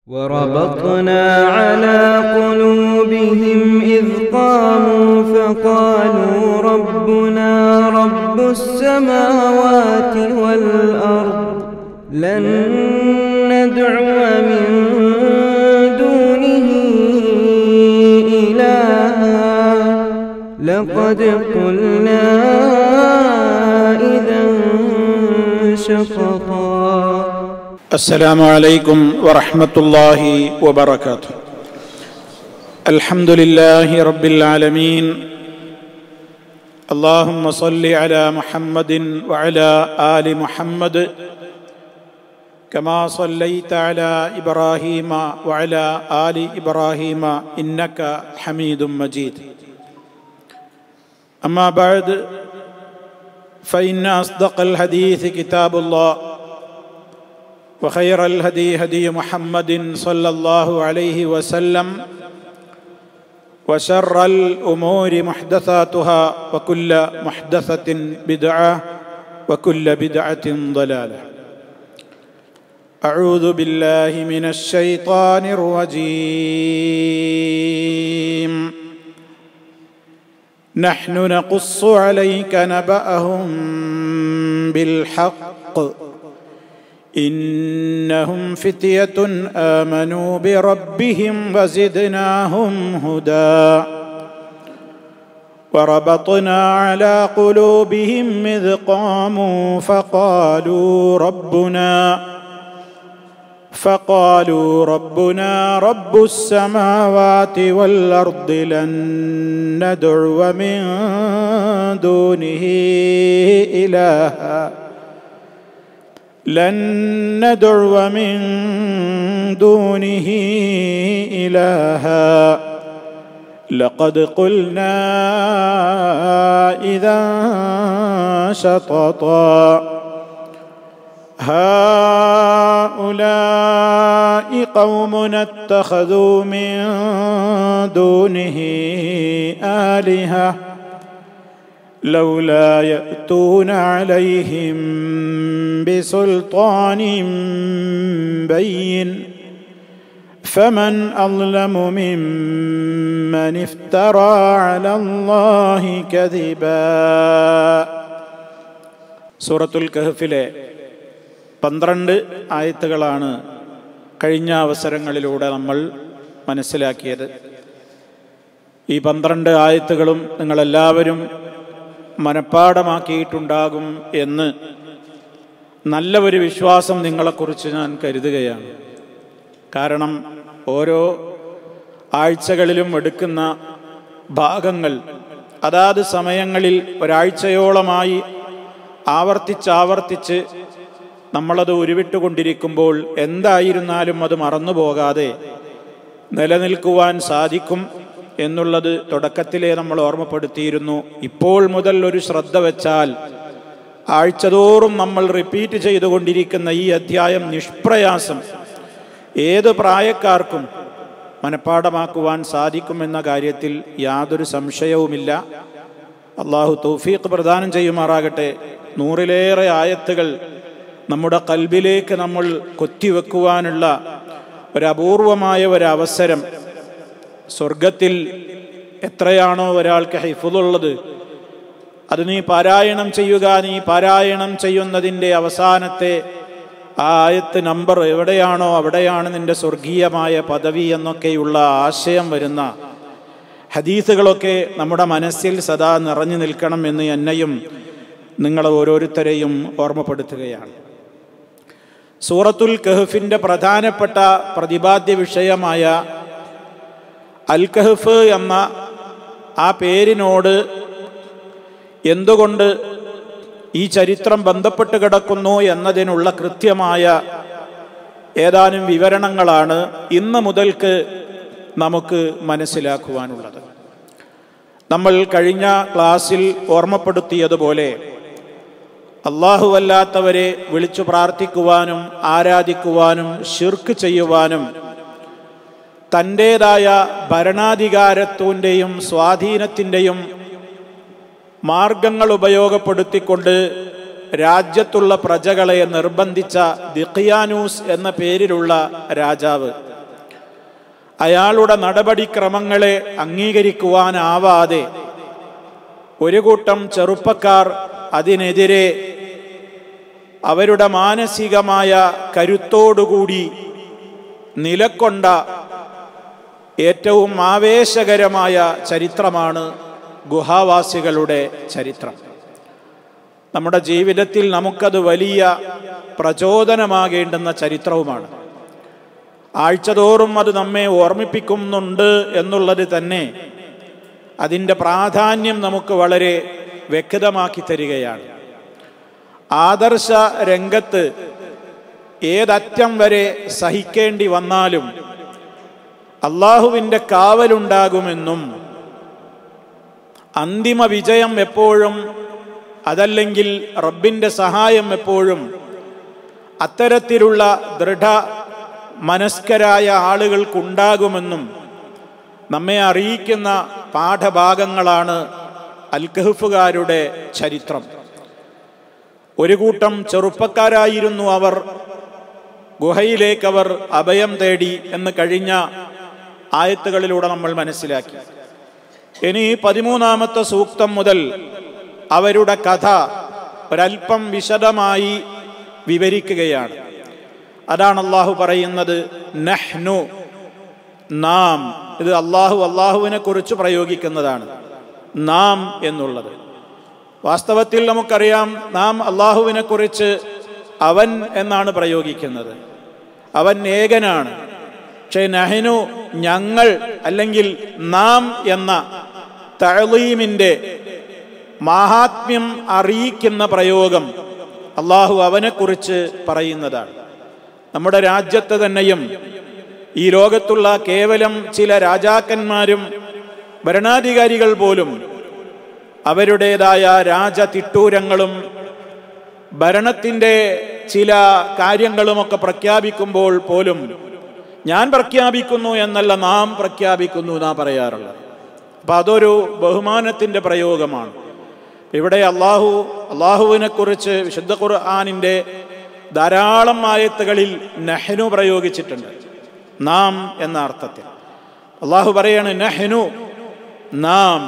وربطنا على قلوبهم إذ قاموا فقالوا ربنا رب السماوات والأرض لن ندعو من دونه إلها لقد قلنا إذا شططا السلام عليكم ورحمة الله وبركاته الحمد لله رب العالمين اللهم صل على محمد وعلى آل محمد كما صليت على إبراهيم وعلى آل إبراهيم إنك حميد مجيد أما بعد فإن أصدق الحديث كتاب الله وخير الهدي هدي محمد صلى الله عليه وسلم وشر الأمور محدثاتها وكل محدثة بدعة وكل بدعة ضلالة أعوذ بالله من الشيطان الرجيم نحن نقص عليك نبأهم بالحق إنهم فتية آمنوا بربهم وزدناهم هدى وربطنا على قلوبهم إذ قاموا فقالوا ربنا فقالوا ربنا رب السماوات والأرض لن ندعو من دونه إلها لن ندعو من دونه إلها لقد قلنا إذا شططا هؤلاء قومنا اتخذوا من دونه آلهة لولا يأتون عليهم بسلطان بين فمن أظلم ممن افترى على الله كذبا സൂറത്തുൽ കഹഫിലെ പന്ത്രണ്ട് ആയത്തുകളാണ് കഴിഞ്ഞ അവസരങ്ങളിലൂടെ നമ്മൾ മനസ്സിലാക്കിയത് ഈ പന്ത്രണ്ട് ആയത്തുകളും നിങ്ങളെല്ലാവരും മനഃപ്പാടമാക്കിയിട്ടുണ്ടാകും എന്ന് നല്ല ഒരു വിശ്വാസം നിങ്ങളെക്കുറിച്ച് ഞാൻ കരുതുകയാണ് കാരണം ഓരോ ആഴ്ചകളിലും എടുക്കുന്ന ഭാഗങ്ങൾ അതാത് സമയങ്ങളിൽ ഒരാഴ്ചയോളമായി ആവർത്തിച്ചാവർത്തിച്ച് നമ്മളത് ഉരുവിട്ടുകൊണ്ടിരിക്കുമ്പോൾ എന്തായിരുന്നാലും അത് മറന്നു പോകാതെ നിലനിൽക്കുവാൻ സാധിക്കും എന്നുള്ളത് തുടക്കത്തിലേ നമ്മൾ ഓർമ്മപ്പെടുത്തിയിരുന്നു ഇപ്പോൾ മുതൽ ഒരു ശ്രദ്ധ വെച്ചാൽ ആഴ്ചതോറും നമ്മൾ റിപ്പീറ്റ് ചെയ്തുകൊണ്ടിരിക്കുന്ന ഈ അധ്യായം നിഷ്പ്രയാസം ഏത് പ്രായക്കാർക്കും മനഃപ്പാടമാക്കുവാൻ സാധിക്കുമെന്ന കാര്യത്തിൽ യാതൊരു സംശയവുമില്ല അള്ളാഹു തൗഫീഖ് പ്രദാനം ചെയ്യുമാറാകട്ടെ നൂറിലേറെ ആയത്തുകൾ നമ്മുടെ കൽബിലേക്ക് നമ്മൾ കൊത്തിവെക്കുവാനുള്ള ഒരപൂർവമായ ഒരവസരം സ്വർഗത്തിൽ എത്രയാണോ ഒരാൾക്ക് ഹൈഫുള്ളത് അത് നീ പാരായണം ചെയ്യുക നീ പാരായണം ചെയ്യുന്നതിൻ്റെ അവസാനത്തെ ആ ആയത്ത് നമ്പർ എവിടെയാണോ അവിടെയാണ് നിന്റെ സ്വർഗീയമായ പദവി എന്നൊക്കെയുള്ള ആശയം വരുന്ന ഹദീസുകളൊക്കെ നമ്മുടെ മനസ്സിൽ സദാ നിറഞ്ഞു നിൽക്കണം എന്ന് എന്നെയും നിങ്ങൾ ഓരോരുത്തരെയും ഓർമ്മപ്പെടുത്തുകയാണ് സൂറത്തുൽ കഹഫിൻ്റെ പ്രധാനപ്പെട്ട പ്രതിപാദ്യ വിഷയമായ അൽ കഹഫ് എന്ന ആ പേരിനോട് എന്തുകൊണ്ട് ഈ ചരിത്രം ബന്ധപ്പെട്ട് കിടക്കുന്നു എന്നതിനുള്ള കൃത്യമായ ഏതാനും വിവരണങ്ങളാണ് ഇന്ന് മുതൽക്ക് നമുക്ക് മനസ്സിലാക്കുവാനുള്ളത് നമ്മൾ കഴിഞ്ഞ ക്ലാസ്സിൽ ഓർമ്മപ്പെടുത്തിയതുപോലെ അല്ലാഹുവല്ലാത്തവരെ വിളിച്ചു പ്രാർത്ഥിക്കുവാനും ആരാധിക്കുവാനും ഷിർക്ക് ചെയ്യുവാനും തൻ്റേതായ ഭരണാധികാരത്തിൻ്റെയും സ്വാധീനത്തിൻ്റെയും മാർഗങ്ങൾ ഉപയോഗപ്പെടുത്തിക്കൊണ്ട് രാജ്യത്തുള്ള പ്രജകളെ നിർബന്ധിച്ച ദിഖിയാനൂസ് എന്ന പേരിലുള്ള രാജാവ് അയാളുടെ നടപടിക്രമങ്ങളെ അംഗീകരിക്കുവാനാവാതെ ഒരു കൂട്ടം ചെറുപ്പക്കാർ അതിനെതിരെ അവരുടെ മാനസികമായ കരുത്തോടുകൂടി നിലക്കൊണ്ട ഏറ്റവും ആവേശകരമായ ചരിത്രമാണ് ഗുഹാവാസികളുടെ ചരിത്രം നമ്മുടെ ജീവിതത്തിൽ നമുക്കത് വലിയ പ്രചോദനമാകേണ്ടുന്ന ചരിത്രവുമാണ് ആഴ്ചതോറും അത് നമ്മെ ഓർമ്മിപ്പിക്കുന്നുണ്ട് എന്നുള്ളത് തന്നെ അതിൻ്റെ പ്രാധാന്യം നമുക്ക് വളരെ വ്യക്തമാക്കി തരികയാണ് ആദർശ രംഗത്ത് ഏതറ്റം വരെ സഹിക്കേണ്ടി വന്നാലും അള്ളാഹുവിൻ്റെ കാവലുണ്ടാകുമെന്നും അന്തിമ വിജയം എപ്പോഴും അതല്ലെങ്കിൽ റബ്ബിൻ്റെ സഹായം എപ്പോഴും അത്തരത്തിലുള്ള ദൃഢ മനസ്കരായ ആളുകൾക്കുണ്ടാകുമെന്നും നമ്മെ അറിയിക്കുന്ന പാഠഭാഗങ്ങളാണ് അൽക്കഹഫുകാരുടെ ചരിത്രം ഒരു കൂട്ടം ചെറുപ്പക്കാരായിരുന്നു അവർ ഗുഹയിലേക്ക് അവർ അഭയം തേടി എന്ന് കഴിഞ്ഞ ആയത്തുകളിലൂടെ നമ്മൾ മനസ്സിലാക്കി ഇനി പതിമൂന്നാമത്തെ സൂക്തം മുതൽ അവരുടെ കഥ ഒരൽപ്പം വിശദമായി വിവരിക്കുകയാണ് അതാണ് അള്ളാഹു പറയുന്നത് നഹ്നു നാം ഇത് അള്ളാഹു അള്ളാഹുവിനെ കുറിച്ച് പ്രയോഗിക്കുന്നതാണ് നാം എന്നുള്ളത് വാസ്തവത്തിൽ നമുക്കറിയാം നാം അള്ളാഹുവിനെ കുറിച്ച് അവൻ എന്നാണ് പ്രയോഗിക്കുന്നത് അവൻ ഏകനാണ് പക്ഷേ നഹനു ഞങ്ങൾ അല്ലെങ്കിൽ നാം എന്ന തഴലീമിൻ്റെ മാഹാത്മ്യം അറിയിക്കുന്ന പ്രയോഗം അള്ളാഹു അവനെക്കുറിച്ച് പറയുന്നതാണ് നമ്മുടെ രാജ്യത്ത് തന്നെയും ഈ ലോകത്തുള്ള കേവലം ചില രാജാക്കന്മാരും ഭരണാധികാരികൾ പോലും അവരുടേതായ രാജതിട്ടൂരങ്ങളും ഭരണത്തിൻ്റെ ചില കാര്യങ്ങളുമൊക്കെ പ്രഖ്യാപിക്കുമ്പോൾ പോലും ഞാൻ പ്രഖ്യാപിക്കുന്നു എന്നല്ല നാം പ്രഖ്യാപിക്കുന്നു എന്നാ പറയാറുള്ളത് അപ്പം അതൊരു ബഹുമാനത്തിൻ്റെ പ്രയോഗമാണ് ഇവിടെ അള്ളാഹു അള്ളാഹുവിനെ കുറിച്ച് വിശുദ്ധ ഖുർആാനിൻ്റെ ധാരാളം ആയത്തുകളിൽ നെഹ്നു പ്രയോഗിച്ചിട്ടുണ്ട് നാം എന്ന അർത്ഥത്തിൽ അള്ളാഹു പറയാണ് നെഹ്നു നാം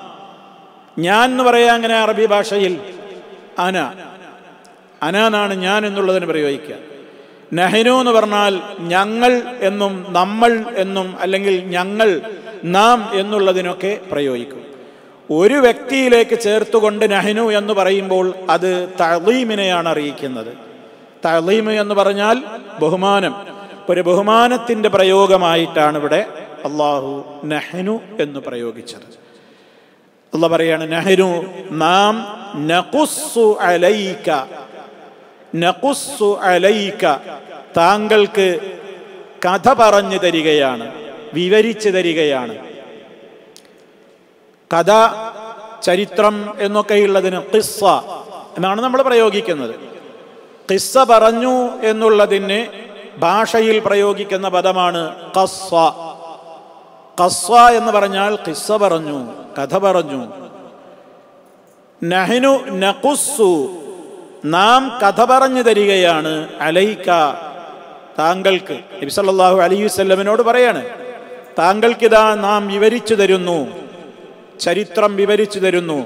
ഞാൻ എന്ന് പറയാ അങ്ങനെ അറബി ഭാഷയിൽ അന അന എന്നാണ് ഞാൻ എന്നുള്ളതിന് പ്രയോഗിക്കുക നെഹ്നു എന്ന് പറഞ്ഞാൽ ഞങ്ങൾ എന്നും നമ്മൾ എന്നും അല്ലെങ്കിൽ ഞങ്ങൾ നാം എന്നുള്ളതിനൊക്കെ പ്രയോഗിക്കും ഒരു വ്യക്തിയിലേക്ക് ചേർത്തുകൊണ്ട് നഹ്നു എന്ന് പറയുമ്പോൾ അത് തളീമിനെയാണ് അറിയിക്കുന്നത് തളീം എന്ന് പറഞ്ഞാൽ ബഹുമാനം ഒരു ബഹുമാനത്തിന്റെ പ്രയോഗമായിട്ടാണ് ഇവിടെ അള്ളാഹു നഹ്നു എന്ന് പ്രയോഗിച്ചത് അല്ല പറയാണ് നഹ്നു നാം നഖുസ്സു അലൈക നഖുസ്സു അലൈക താങ്കൾക്ക് കഥ പറഞ്ഞു തരികയാണ് വിവരിച്ചു തരികയാണ് കഥ ചരിത്രം എന്നൊക്കെയുള്ളതിന് കിസ്സ എന്നാണ് നമ്മൾ പ്രയോഗിക്കുന്നത് കിസ്സ പറഞ്ഞു എന്നുള്ളതിന് ഭാഷയിൽ പ്രയോഗിക്കുന്ന പദമാണ് കസ്വ കസ്വ എന്ന് പറഞ്ഞാൽ കിസ്സ പറഞ്ഞു കഥ പറഞ്ഞു നഹ്നു നഖുസ്സു നാം കഥ പറഞ്ഞു തരികയാണ് അലൈക്ക താങ്കൾക്ക് നബി സല്ലല്ലാഹു അലൈഹി വസല്ലമയോട് പറയാണ് താങ്കൾക്കിതാ നാം വിവരിച്ചു തരുന്നു ചരിത്രം വിവരിച്ചു തരുന്നു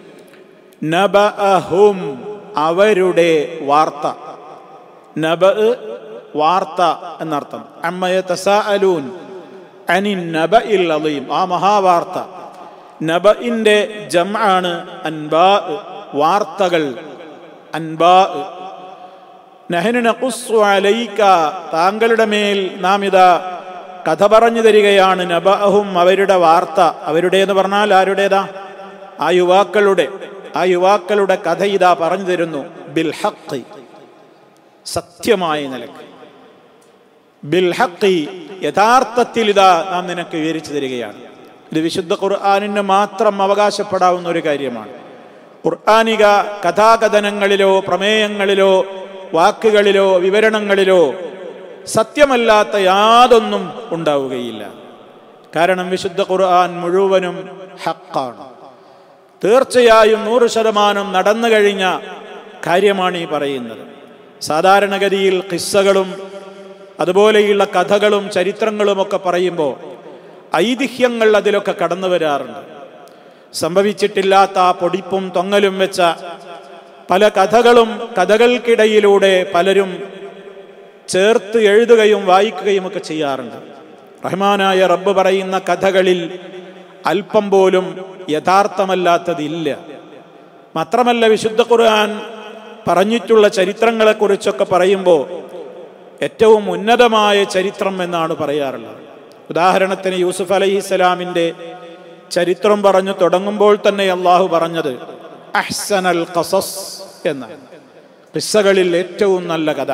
നബഅഹും അവരുടെ വാർത്ത നബ വാർത്ത എന്നർത്ഥം അമ്മയ തസാഅലൂൻ അനി നബഇൽ അലീം ആ മഹാവാർത്ത നബഇന്റെ ജംആണ് അൻബാ വാർത്തകൾ അൻബാ നഹനു നഖുസ്സു അലൈക താങ്കളുടെ മേൽ നാം ഇതാ കഥ പറഞ്ഞു തരികയാണ് നബഅഹും അവരുടെ വാർത്ത അവരുടെ എന്ന് പറഞ്ഞാൽ ആരുടേതാ ആ യുവാക്കളുടെ ആ യുവാക്കളുടെ കഥ ഇതാ പറഞ്ഞു തരുന്നു ബിൽ ഹഖ് സത്യമായ നിലക്ക് ബിൽ ഹഖ് യഥാർത്ഥത്തിൽ ഇതാ നാം നിനക്ക് വിവരിച്ചു തരികയാണ് ഇത് വിശുദ്ധ ഖുർആാനിന് മാത്രം അവകാശപ്പെടാവുന്ന ഒരു കാര്യമാണ് ഖുർആാനിക കഥാകഥനങ്ങളിലോ പ്രമേയങ്ങളിലോ വാക്കുകളിലോ വിവരണങ്ങളിലോ സത്യമല്ലാത്ത യാതൊന്നും ഉണ്ടാവുകയില്ല കാരണം വിശുദ്ധ ഖുർആൻ മുഴുവനും ഹക്കാണ് തീർച്ചയായും നൂറ് ശതമാനം നടന്നു കഴിഞ്ഞ കാര്യമാണ് ഈ പറയുന്നത് സാധാരണഗതിയിൽ കിസ്സകളും അതുപോലെയുള്ള കഥകളും ചരിത്രങ്ങളുമൊക്കെ പറയുമ്പോൾ ഐതിഹ്യങ്ങൾ അതിലൊക്കെ കടന്നു വരാറുണ്ട് സംഭവിച്ചിട്ടില്ലാത്ത ആ പൊടിപ്പും തൊങ്ങലും വെച്ച പല കഥകളും കഥകൾക്കിടയിലൂടെ പലരും ചേർത്ത് എഴുതുകയും വായിക്കുകയും ഒക്കെ ചെയ്യാറുണ്ട് റഹ്മാനായ റബ്ബ് പറയുന്ന കഥകളിൽ അല്പം പോലും യഥാർത്ഥമല്ലാത്തതില്ല മാത്രമല്ല വിശുദ്ധ ഖുർആൻ പറഞ്ഞിട്ടുള്ള ചരിത്രങ്ങളെക്കുറിച്ചൊക്കെ പറയുമ്പോൾ ഏറ്റവും ഉന്നതമായ ചരിത്രം എന്നാണ് പറയാറുള്ളത് ഉദാഹരണത്തിന് യൂസുഫ് അലൈഹിസ്സലാമിൻ്റെ ചരിത്രം പറഞ്ഞു തുടങ്ങുമ്പോൾ തന്നെ അള്ളാഹു പറഞ്ഞത് അഹ്സനൽ ഖസസ് എന്നാണ് കിസ്സകളിൽ ഏറ്റവും നല്ല കഥ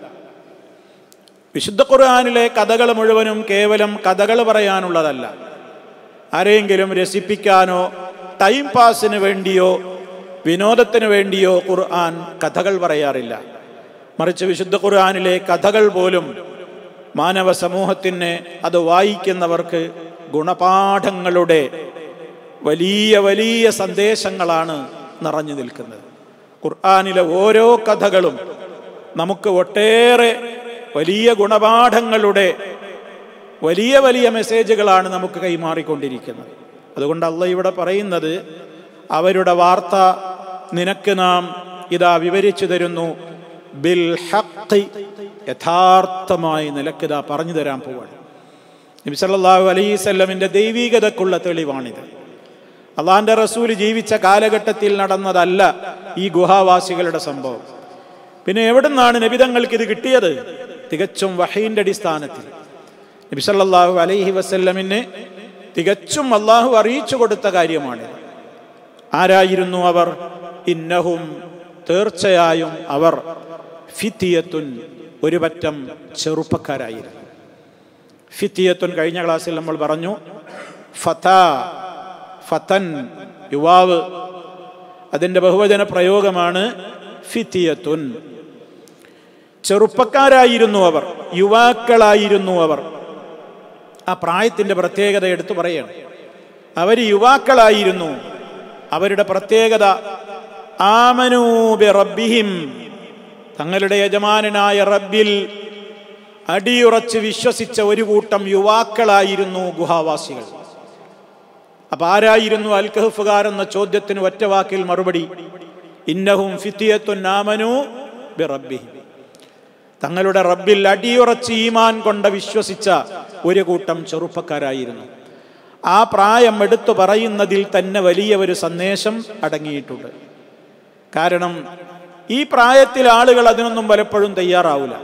വിശുദ്ധ ഖുർആാനിലെ കഥകൾ മുഴുവനും കേവലം കഥകൾ പറയാനുള്ളതല്ല ആരെയെങ്കിലും രസിപ്പിക്കാനോ ടൈം പാസിന് വേണ്ടിയോ വിനോദത്തിന് വേണ്ടിയോ ഖുർആൻ കഥകൾ പറയാറില്ല മറിച്ച് വിശുദ്ധ ഖുർആാനിലെ കഥകൾ പോലും മാനവ സമൂഹത്തിന് അത് വായിക്കുന്നവർക്ക് ഗുണപാഠങ്ങളുടെ വലിയ വലിയ സന്ദേശങ്ങളാണ് നിറഞ്ഞു നിൽക്കുന്നത് ഖുർആാനിലെ ഓരോ കഥകളും നമുക്ക് ഒട്ടേറെ വലിയ ഗുണപാഠങ്ങളുടെ വലിയ വലിയ മെസ്സേജുകളാണ് നമുക്ക് കൈമാറിക്കൊണ്ടിരിക്കുന്നത് അതുകൊണ്ട് അല്ല ഇവിടെ പറയുന്നത് അവരുടെ വാർത്ത നിനക്ക് നാം ഇതാ വിവരിച്ചു തരുന്നു ബിൽ ഹഖ് യഥാർത്ഥമായി നിലക്കിതാ പറഞ്ഞു തരാൻ പോവാണ് നബി സല്ലല്ലാഹു അലൈഹി സ്വല്ലമിന്റെ ദൈവീകതക്കുള്ള തെളിവാണിത് അള്ളാന്റെ റസൂല് ജീവിച്ച കാലഘട്ടത്തിൽ നടന്നതല്ല ഈ ഗുഹാവാസികളുടെ സംഭവം പിന്നെ എവിടുന്നാണ് നബിതങ്ങൾക്ക് ഇത് കിട്ടിയത് തികച്ചും വഹീന്റെ അടിസ്ഥാനത്തിൽ നബി സല്ലല്ലാഹു അലൈഹി വസല്ലമിന് തികച്ചും അള്ളാഹു അറിയിച്ചു കൊടുത്ത കാര്യമാണ് ആരായിരുന്നു അവർ ഇന്നഹും തീർച്ചയായും അവർ ഫിത്തിയത്തുൻ ഒരു പറ്റം ചെറുപ്പക്കാരായിരുന്നു ഫിത്തിയത്തുൻ കഴിഞ്ഞ ക്ലാസ്സിൽ നമ്മൾ പറഞ്ഞു ഫത ഫതൻ യുവാവ് അതിൻ്റെ ബഹുവചന പ്രയോഗമാണ് ഫിത്തിയത്തുൻ ചെറുപ്പക്കാരായിരുന്നു അവർ യുവാക്കളായിരുന്നു അവർ ആ പ്രായത്തിൻ്റെ പ്രത്യേകത എടുത്തു പറയണം അവർ യുവാക്കളായിരുന്നു അവരുടെ പ്രത്യേകത ആമനൂബി റബ്ബിഹിം തങ്ങളുടെ യജമാനനായ റബ്ബിൽ അടിയുറച്ച് വിശ്വസിച്ച ഒരു കൂട്ടം യുവാക്കളായിരുന്നു ഗുഹാവാസികൾ അപ്പൊ ആരായിരുന്നു അൽ കഹഫുകാർ എന്ന ചോദ്യത്തിന് ഒറ്റ വാക്കിൽ മറുപടി ഇന്നഹും ഫിത്തിയത്തുൻ ആമനു ബി റബ്ബിഹിം തങ്ങളുടെ റബ്ബിൽ അടിയുറച്ച് ഈമാൻ കൊണ്ട് വിശ്വസിച്ച ഒരു കൂട്ടം ചെറുപ്പക്കാരായിരുന്നു ആ പ്രായം എടുത്തു പറയുന്നതിൽ തന്നെ വലിയ ഒരു സന്ദേശം അടങ്ങിയിട്ടുണ്ട് കാരണം ഈ പ്രായത്തിൽ ആളുകൾ അതിനൊന്നും പലപ്പോഴും തയ്യാറാവില്ല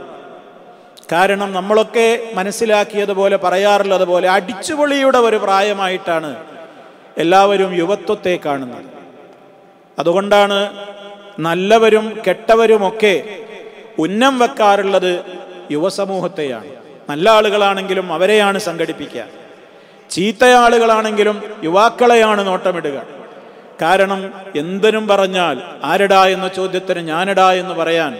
കാരണം നമ്മളൊക്കെ മനസ്സിലാക്കിയതുപോലെ പറയാറുള്ളതുപോലെ അടിച്ചുപൊളിയുടെ ഒരു പ്രായമായിട്ടാണ് എല്ലാവരും യുവത്വത്തെ കാണുന്നത് അതുകൊണ്ടാണ് നല്ലവരും കെട്ടവരുമൊക്കെ ഉന്നം വെക്കാറുള്ളത് യുവസമൂഹത്തെയാണ് നല്ല ആളുകളാണെങ്കിലും അവരെയാണ് സംഘടിപ്പിക്കുക ചീത്തയാളുകളാണെങ്കിലും യുവാക്കളെയാണ് നോട്ടമിടുക കാരണം എന്തിനും പറഞ്ഞാൽ ആരടാ എന്ന ചോദ്യത്തിന് ഞാനടാ എന്ന് പറയാൻ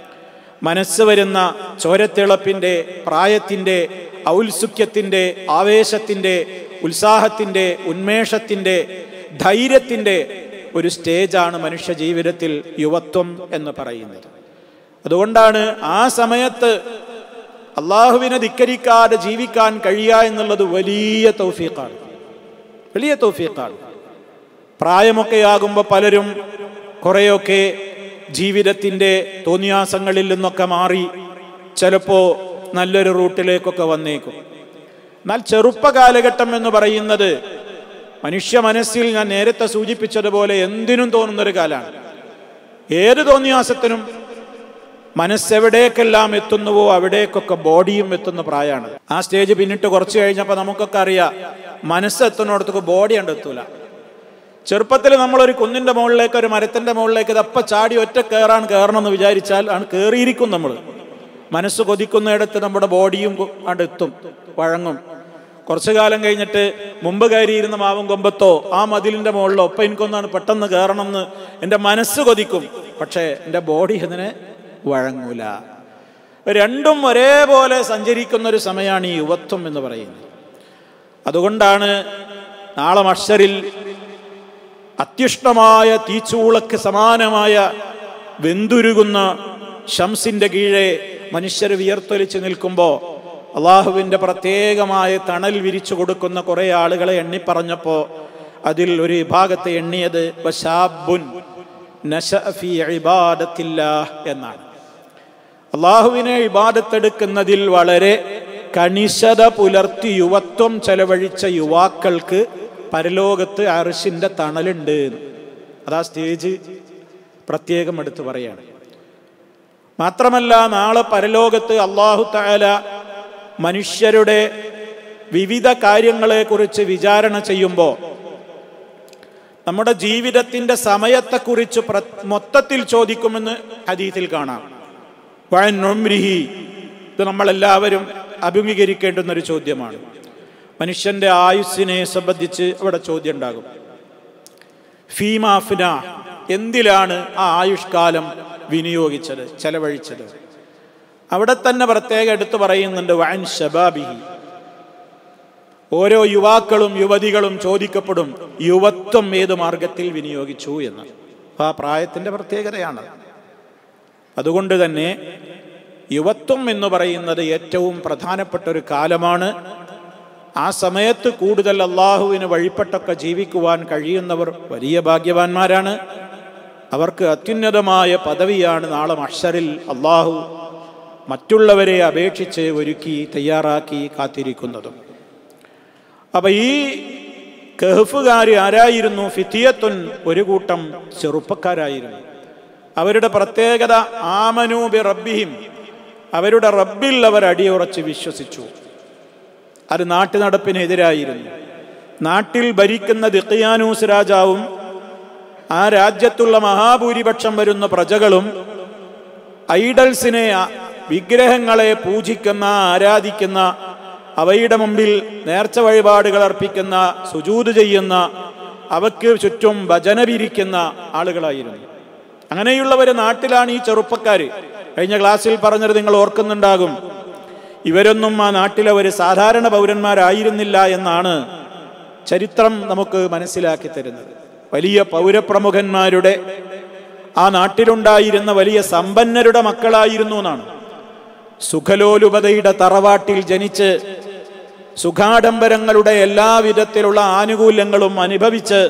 മനസ്സ് വരുന്ന ചോരത്തിളപ്പിൻ്റെ പ്രായത്തിൻ്റെ ഔത്സുക്യത്തിൻ്റെ ആവേശത്തിൻ്റെ ഉത്സാഹത്തിൻ്റെ ഉന്മേഷത്തിൻ്റെ ധൈര്യത്തിൻ്റെ ഒരു സ്റ്റേജാണ് മനുഷ്യ ജീവിതത്തിൽ യുവത്വം എന്ന് പറയുന്നത് അതുകൊണ്ടാണ് ആ സമയത്ത് അള്ളാഹുവിനെ ധിക്കരിക്കാതെ ജീവിക്കാൻ കഴിയുക എന്നുള്ളത് വലിയ തൗഫീഖാണ് വലിയ തൗഫീഖാണ് പ്രായമൊക്കെ ആകുമ്പോൾ പലരും കുറേയൊക്കെ ജീവിതത്തിൻ്റെ തോന്നിയാസങ്ങളിൽ നിന്നൊക്കെ മാറി ചിലപ്പോൾ നല്ലൊരു റൂട്ടിലേക്കൊക്കെ വന്നേക്കും എന്നാൽ ചെറുപ്പ കാലഘട്ടം എന്ന് പറയുന്നത് മനുഷ്യ മനസ്സിൽ ഞാൻ നേരത്തെ സൂചിപ്പിച്ചതുപോലെ എന്തിനും തോന്നുന്നൊരു കാലമാണ് ഏത് തോന്നിയാസത്തിനും മനസ്സെവിടേക്കെല്ലാം എത്തുന്നുവോ അവിടേക്കൊക്കെ ബോഡിയും എത്തുന്ന പ്രായമാണ് ആ സ്റ്റേജ് പിന്നിട്ട് കുറച്ച് കഴിഞ്ഞപ്പോൾ നമുക്കൊക്കെ അറിയാം മനസ്സെത്തുന്നിടത്തൊക്കെ ബോഡി കണ്ട് എത്തൂല ചെറുപ്പത്തിൽ നമ്മളൊരു കുന്നിന്റെ മുകളിലേക്ക് ഒരു മരത്തിന്റെ മുകളിലേക്ക് ഇതപ്പ ചാടി ഒറ്റ കയറാൻ കയറണം എന്ന് വിചാരിച്ചാൽ ആണ് കയറിയിരിക്കും നമ്മൾ മനസ്സ് കൊതിക്കുന്നിടത്ത് നമ്മുടെ ബോഡിയും അവിടെ എത്തും വഴങ്ങും കുറച്ചു കാലം കഴിഞ്ഞിട്ട് മുമ്പ് കയറിയിരുന്ന മാവും കൊമ്പത്തോ ആ മതിലിന്റെ മുകളിലോ ഒപ്പം എനിക്കൊന്നാണ് പെട്ടെന്ന് കയറണം എന്ന് എൻ്റെ മനസ്സ് കൊതിക്കും പക്ഷേ എൻ്റെ ബോഡി അതിനെ വഴങ്ങൂല രണ്ടും ഒരേപോലെ സഞ്ചരിക്കുന്ന ഒരു സമയമാണ് ഈ യുവത്വം എന്ന് പറയുന്നത് അതുകൊണ്ടാണ് നാളെ മഷറിൽ അത്യുഷ്ടമായ തീച്ചൂളക്ക് സമാനമായ വെന്തുരുകുന്ന ഷംസിന്റെ കീഴെ മനുഷ്യർ വിയർത്തൊലിച്ച് നിൽക്കുമ്പോൾ അള്ളാഹുവിൻ്റെ പ്രത്യേകമായ തണൽ വിരിച്ചു കൊടുക്കുന്ന കുറേ ആളുകളെ എണ്ണിപ്പറഞ്ഞപ്പോൾ അതിൽ ഒരു വിഭാഗത്തെ എണ്ണിയത് വശാബുൻ നശഅ ഫീ ഇബാദത്തില്ലാഹ് എന്നാണ് അള്ളാഹുവിനെ ഇബാദത്തെടുക്കുന്നതിൽ വളരെ കണിശത പുലർത്തി യുവത്വം ചെലവഴിച്ച യുവാക്കൾക്ക് പരലോകത്ത് അർഷിന്റെ തണലുണ്ട് അതാ സ്റ്റേജ് പ്രത്യേകം എടുത്ത് പറയാണ് മാത്രമല്ല നാളെ പരലോകത്ത് അള്ളാഹു താല മനുഷ്യരുടെ വിവിധ കാര്യങ്ങളെക്കുറിച്ച് വിചാരണ ചെയ്യുമ്പോൾ നമ്മുടെ ജീവിതത്തിന്റെ സമയത്തെക്കുറിച്ച് പ്ര മൊത്തത്തിൽ ചോദിക്കുമെന്ന് ഹദീത്തിൽ കാണാം വഴന്നുംരിഹി ഇത് നമ്മളെല്ലാവരും അഭിമുഖീകരിക്കേണ്ടുന്ന ഒരു ചോദ്യമാണ് മനുഷ്യന്റെ ആയുസ്സിനെ സംബന്ധിച്ച് അവിടെ ചോദ്യം ഉണ്ടാകും ഫീമാഫിന എന്തിലാണ് ആ ആയുഷ്കാലം വിനിയോഗിച്ചത് ചെലവഴിച്ചത് അവിടെ തന്നെ പ്രത്യേകം എടുത്തു പറയുന്നുണ്ട് വൻ ഷബാബിഹി ഓരോ യുവാക്കളും യുവതികളും ചോദിക്കപ്പെടും യുവത്വം ഏത് മാർഗത്തിൽ വിനിയോഗിച്ചു എന്ന് അപ്പൊ ആ പ്രായത്തിന്റെ പ്രത്യേകതയാണ് അതുകൊണ്ട് തന്നെ യുവത്വം എന്ന് പറയുന്നത് ഏറ്റവും പ്രധാനപ്പെട്ട ഒരു കാലമാണ് ആ സമയത്ത് കൂടുതൽ അള്ളാഹുവിന് വഴിപ്പെട്ടൊക്കെ ജീവിക്കുവാൻ കഴിയുന്നവർ വലിയ ഭാഗ്യവാന്മാരാണ് അവർക്ക് അത്യുന്നതമായ പദവിയാണ് നാളെ മഷറിൽ അള്ളാഹു മറ്റുള്ളവരെ അപേക്ഷിച്ച് ഒരുക്കി തയ്യാറാക്കി കാത്തിരിക്കുന്നതും അപ്പൊ ഈ കഹഫുകാർ ആരായിരുന്നു ഫിത്തിയത്തുൻ ഒരു കൂട്ടം ചെറുപ്പക്കാരായിരുന്നു അവരുടെ പ്രത്യേകത ആമനൂബി റബ്ബിഹിം അവരുടെ റബ്ബിൽ അവർ അടിയുറച്ച് വിശ്വസിച്ചു അത് നാട്ടുനടപ്പിനെതിരായിരുന്നു നാട്ടിൽ ഭരിക്കുന്ന ദിഖിയാനൂസ് രാജാവും ആ രാജ്യത്തുള്ള മഹാഭൂരിപക്ഷം വരുന്ന പ്രജകളും ഐഡൽസിനെ വിഗ്രഹങ്ങളെ പൂജിക്കുന്ന ആരാധിക്കുന്ന അവയുടെ മുമ്പിൽ നേർച്ച വഴിപാടുകൾ അർപ്പിക്കുന്ന സുജൂത് ചെയ്യുന്ന അവയ്ക്ക് ചുറ്റും ഭജന പിരിക്കുന്ന ആളുകളായിരുന്നു അങ്ങനെയുള്ളവർ നാട്ടിലാണ് ഈ ചെറുപ്പക്കാർ കഴിഞ്ഞ ക്ലാസ്സിൽ പറഞ്ഞത് നിങ്ങൾ ഓർക്കുന്നുണ്ടാകും ഇവരൊന്നും ആ നാട്ടിലെ ഒരു സാധാരണ പൗരന്മാരായിരുന്നില്ല എന്നാണ് ചരിത്രം നമുക്ക് മനസ്സിലാക്കി തരുന്നത് വലിയ പൗരപ്രമുഖന്മാരുടെ ആ നാട്ടിലുണ്ടായിരുന്ന വലിയ സമ്പന്നരുടെ മക്കളായിരുന്നു എന്നാണ് സുഖലോലുപതയുടെ തറവാട്ടിൽ ജനിച്ച് സുഖാഡംബരങ്ങളുടെ എല്ലാവിധത്തിലുള്ള ആനുകൂല്യങ്ങളും അനുഭവിച്ച്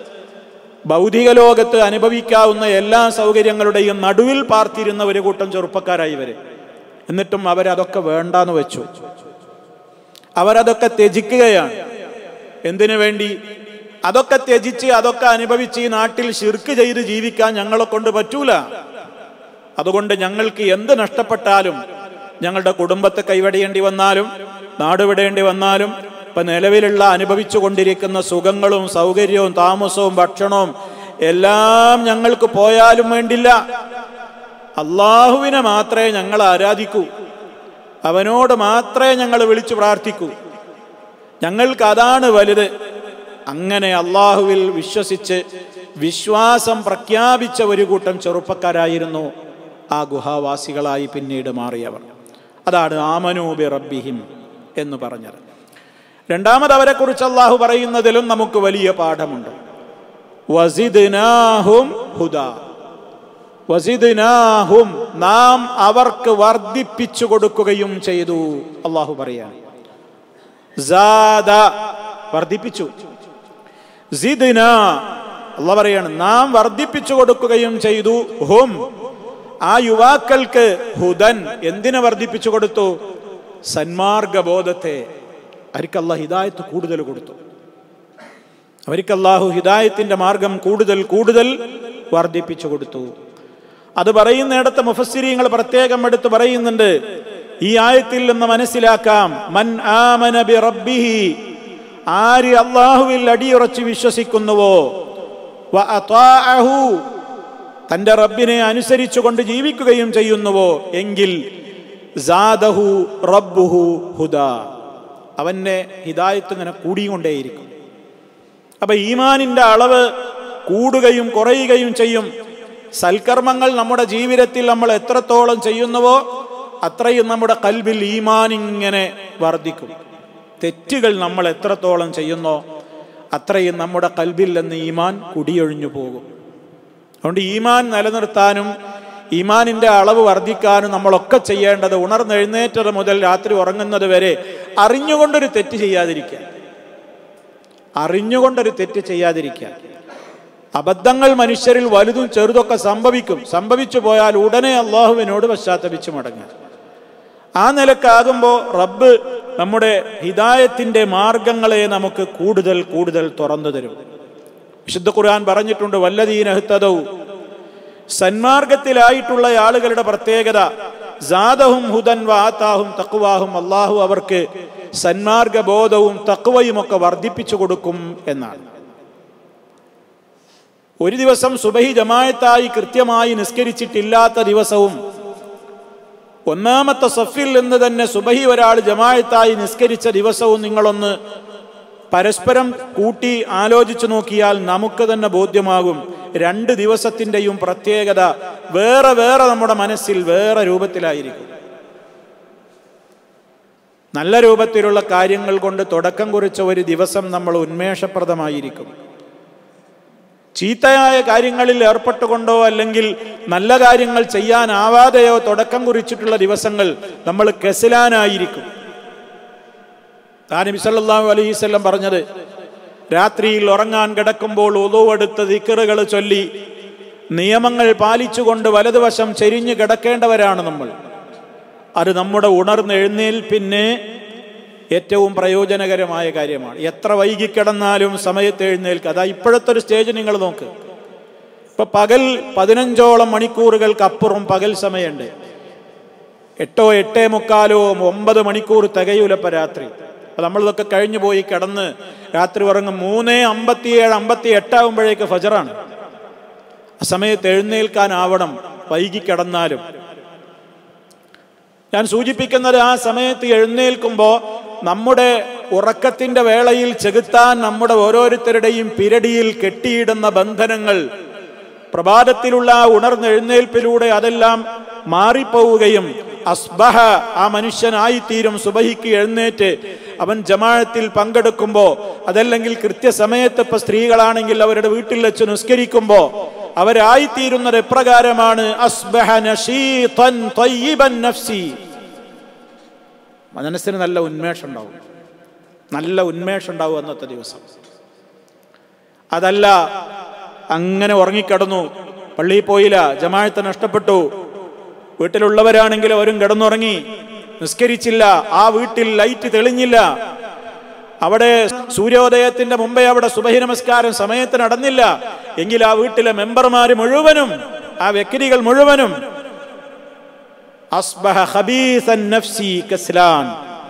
ഭൗതിക ലോകത്ത് അനുഭവിക്കാവുന്ന എല്ലാ സൗകര്യങ്ങളുടെയും നടുവിൽ പാർത്തിരുന്ന ഒരു കൂട്ടം ചെറുപ്പക്കാരായി ഇവര് എന്നിട്ടും അവരതൊക്കെ വേണ്ടാന്ന് വെച്ചു അവരതൊക്കെ ത്യജിക്കുകയാണ് എന്തിനു വേണ്ടി അതൊക്കെ ത്യജിച്ച് അതൊക്കെ അനുഭവിച്ച് ഈ നാട്ടിൽ ശിർക്ക് ചെയ്ത് ജീവിക്കാൻ ഞങ്ങളെ കൊണ്ട് പറ്റൂല അതുകൊണ്ട് ഞങ്ങൾക്ക് എന്ത് നഷ്ടപ്പെട്ടാലും ഞങ്ങളുടെ കുടുംബത്തെ കൈവടിയേണ്ടി വന്നാലും നാട് വിടേണ്ടി വന്നാലും ഇപ്പൊ നിലവിലുള്ള അനുഭവിച്ചു കൊണ്ടിരിക്കുന്ന സുഖങ്ങളും സൗകര്യവും താമസവും ഭക്ഷണവും എല്ലാം ഞങ്ങൾക്ക് പോയാലും വേണ്ടില്ല അള്ളാഹുവിനെ മാത്രമേ ഞങ്ങൾ ആരാധിക്കൂ അവനോട് മാത്രമേ ഞങ്ങൾ വിളിച്ചു പ്രാർത്ഥിക്കൂ ഞങ്ങൾക്ക് അതാണ് വലുത് അങ്ങനെ അള്ളാഹുവിൽ വിശ്വസിച്ച് വിശ്വാസം പ്രഖ്യാപിച്ച ഒരു കൂട്ടം ചെറുപ്പക്കാരായിരുന്നു ആ ഗുഹാവാസികളായി പിന്നീട് മാറിയവർ അതാണ് ആമനൂബി റബ്ബിഹിം എന്ന് പറഞ്ഞത് രണ്ടാമത് അവരെ കുറിച്ച് അള്ളാഹു പറയുന്നതിലും നമുക്ക് വലിയ പാഠമുണ്ട് വസിദ്നാഹും ഹുദ വസിദ്നാഹും നാം അവർക്ക് വർദ്ധിപ്പിച്ചു കൊടുക്കുകയും ചെയ്തു അള്ളാഹു പറയാണ് വർദ്ധിപ്പിച്ചു സിദ്ന അല്ല പറയാണ് നാം വർദ്ധിപ്പിച്ചു കൊടുക്കുകയും ചെയ്തു ഹും ആ യുവാക്കൾക്ക് ഹുദൻ എന്തിനെ വർദ്ധിപ്പിച്ചു കൊടുത്തു സന്മാർഗബോധത്തെ അവർക്ക് അള്ളാഹ് ഹിദായത്ത് കൂടുതൽ കൊടുത്തു അവർക്ക് അള്ളാഹു ഹിദായത്തിന്റെ മാർഗം കൂടുതൽ കൂടുതൽ വർദ്ധിപ്പിച്ചു കൊടുത്തു അത് പറയുന്നിടത്ത് മുഫസ്സിരിങ്ങൾ പ്രത്യേകം എടുത്ത് പറയുന്നുണ്ട് ഈ ആയത്തിൽ നിന്ന് മനസ്സിലാക്കാം മൻ ആമന ബി റബ്ബിഹി ആര് അള്ളാഹുവിൽ അടിയുറച്ച് വിശ്വസിക്കുന്നുവോ വ അത്വാഅഹു തന്റെ റബ്ബിനെ അനുസരിച്ചുകൊണ്ട് ജീവിക്കുകയും ചെയ്യുന്നുവോ എങ്കിൽ സാദഹു റബ്ബുഹു ഹുദ അവന്റെ ഹിദായത്ത് ഇങ്ങനെ കൂടിക്കൊണ്ടേയിരിക്കും അപ്പൊ ഈമാനിന്റെ അളവ് കൂടുകയും കുറയുകയും ചെയ്യും സൽക്കർമ്മങ്ങൾ നമ്മുടെ ജീവിതത്തിൽ നമ്മൾ എത്രത്തോളം ചെയ്യുന്നുവോ അത്രയും നമ്മുടെ കൽബിൽ ഈമാൻ ഇങ്ങനെ വർദ്ധിക്കും തെറ്റുകൾ നമ്മൾ എത്രത്തോളം ചെയ്യുന്നോ അത്രയും നമ്മുടെ കൽബിൽ നിന്ന് ഈമാൻ കുടിയൊഴിഞ്ഞു പോകും അതുകൊണ്ട് ഈമാൻ നിലനിർത്താനും ഈമാനിന്റെ അളവ് വർദ്ധിക്കാനും നമ്മളൊക്കെ ചെയ്യേണ്ടത് ഉണർന്നെഴുന്നേറ്റത് മുതൽ രാത്രി ഉറങ്ങുന്നത് വരെ അറിഞ്ഞുകൊണ്ടൊരു തെറ്റ് ചെയ്യാതിരിക്കുക അറിഞ്ഞുകൊണ്ടൊരു തെറ്റ് ചെയ്യാതിരിക്കുക അബദ്ധങ്ങൾ മനുഷ്യരിൽ വലുതും ചെറുതൊക്കെ സംഭവിക്കും സംഭവിച്ചു പോയാൽ ഉടനെ അള്ളാഹുവിനോട് പശ്ചാത്തപിച്ചു മടങ്ങുക ആ നിലക്കാകുമ്പോൾ റബ്ബ് നമ്മുടെ ഹിദായത്തിന്റെ മാർഗങ്ങളെ നമുക്ക് കൂടുതൽ കൂടുതൽ തുറന്നു തരും വിശുദ്ധ ഖുർആൻ പറഞ്ഞിട്ടുണ്ട് വല്ലദീനഹ്തദൗ സന്മാർഗത്തിലായിട്ടുള്ള ആളുകളുടെ പ്രത്യേകത ജാദഹും ഹുദൻ വാത്താഹും തക്കുവാഹും അള്ളാഹു അവർക്ക് സന്മാർഗ ബോധവും തക്കുവയും ഒക്കെ വർദ്ധിപ്പിച്ചു കൊടുക്കും എന്നാണ് ഒരു ദിവസം സുബഹി ജമായത്തായി കൃത്യമായി നിസ്കരിച്ചിട്ടില്ലാത്ത ദിവസവും ഒന്നാമത്തെ സഫിൽ നിന്ന് തന്നെ സുബഹി ഒരാൾ ജമായത്തായി നിസ്കരിച്ച ദിവസവും നിങ്ങളൊന്ന് പരസ്പരം കൂട്ടി ആലോചിച്ചു നോക്കിയാൽ നമുക്ക് തന്നെ ബോധ്യമാകും രണ്ട് ദിവസത്തിൻ്റെയും പ്രത്യേകത വേറെ വേറെ നമ്മുടെ മനസ്സിൽ വേറെ രൂപത്തിലായിരിക്കും നല്ല രൂപത്തിലുള്ള കാര്യങ്ങൾ കൊണ്ട് തുടക്കം കുറിച്ച ഒരു ദിവസം നമ്മൾ ഉന്മേഷപ്രദമായിരിക്കും ചീത്തയായ കാര്യങ്ങളിൽ ഏർപ്പെട്ടുകൊണ്ടോ അല്ലെങ്കിൽ നല്ല കാര്യങ്ങൾ ചെയ്യാനാവാതെയോ തുടക്കം കുറിച്ചിട്ടുള്ള ദിവസങ്ങൾ നമ്മൾ കെസിലാനായിരിക്കും താനബി സല്ലല്ലാഹു അലൈഹി വസല്ലം പറഞ്ഞത് രാത്രിയിൽ ഉറങ്ങാൻ കിടക്കുമ്പോൾ ഉതുവെടുത്ത് ദിക്കറുകൾ ചൊല്ലി നിയമങ്ങൾ പാലിച്ചുകൊണ്ട് വലതുവശം ചെരിഞ്ഞു കിടക്കേണ്ടവരാണ് നമ്മൾ അത് നമ്മുടെ ഉണർന്നെഴുന്നേൽപ്പിന് ഏറ്റവും പ്രയോജനകരമായ കാര്യമാണ് എത്ര വൈകിക്കിടന്നാലും സമയത്ത് എഴുന്നേൽക്കുക അതാ ഇപ്പോഴത്തെ ഒരു സ്റ്റേജ് നിങ്ങൾ നോക്ക് ഇപ്പൊ പകൽ പതിനഞ്ചോളം മണിക്കൂറുകൾക്ക് അപ്പുറം പകൽ സമയമുണ്ട് എട്ടോ എട്ടേ മുക്കാലോ ഒമ്പത് മണിക്കൂർ തികയൂലപ്പ രാത്രി അപ്പൊ നമ്മളിതൊക്കെ കഴിഞ്ഞു പോയി കിടന്ന് രാത്രി ഉറങ്ങും മൂന്നേ അമ്പത്തിയേഴ് അമ്പത്തി എട്ടാകുമ്പോഴേക്ക് ഫജറാണ് ആ സമയത്ത് എഴുന്നേൽക്കാനാവണം വൈകി കിടന്നാലും ഞാൻ സൂചിപ്പിക്കുന്നത് ആ സമയത്ത് എഴുന്നേൽക്കുമ്പോൾ നമ്മുടെ ഉറക്കത്തിന്റെ വേളയിൽ ചെകുത്താൻ നമ്മുടെ ഓരോരുത്തരുടെയും പിരടിയിൽ കെട്ടിയിടുന്ന ബന്ധനങ്ങൾ പ്രഭാതത്തിലുള്ള ആ ഉണർന്നെഴുന്നേൽപ്പിലൂടെ അതെല്ലാം മാറിപ്പോവുകയും അസ്ബഹ ആ മനുഷ്യനായിത്തീരും സുബഹിക്ക് എഴുന്നേറ്റ് അവൻ ജമാഴത്തിൽ പങ്കെടുക്കുമ്പോൾ അതല്ലെങ്കിൽ കൃത്യസമയത്ത് ഇപ്പൊ സ്ത്രീകളാണെങ്കിൽ അവരുടെ വീട്ടിൽ വെച്ച് നിസ്കരിക്കുമ്പോൾ അവരായിത്തീരുന്നത് എപ്രകാരമാണ് അസ്ബഹ നശീതൻ ത്വയ്യിബൻ നഫ്സി മനസ്സിന് നല്ല ഉന്മേഷം ഉണ്ടാവും നല്ല ഉന്മേഷം ഉണ്ടാവും അന്നത്തെ ദിവസം അതല്ല അങ്ങനെ ഉറങ്ങിക്കിടന്നു പള്ളിയിൽ പോയില്ല ജമാഴത്ത് നഷ്ടപ്പെട്ടു വീട്ടിലുള്ളവരാണെങ്കിൽ അവരും കിടന്നുറങ്ങി നിസ്കരിച്ചില്ല ആ വീട്ടിൽ ലൈറ്റ് തെളിഞ്ഞില്ല അവിടെ സൂര്യോദയത്തിന്റെ മുമ്പേ അവിടെ സുബഹി നമസ്കാരം സമയത്ത് നടന്നില്ല എങ്കിൽ ആ വീട്ടിലെ മെമ്പർമാര് മുഴുവനും ആ വ്യക്തികൾ മുഴുവനും അസ്ബഹ ഖബീസൻ നഫ്സി കസ്ലാൻ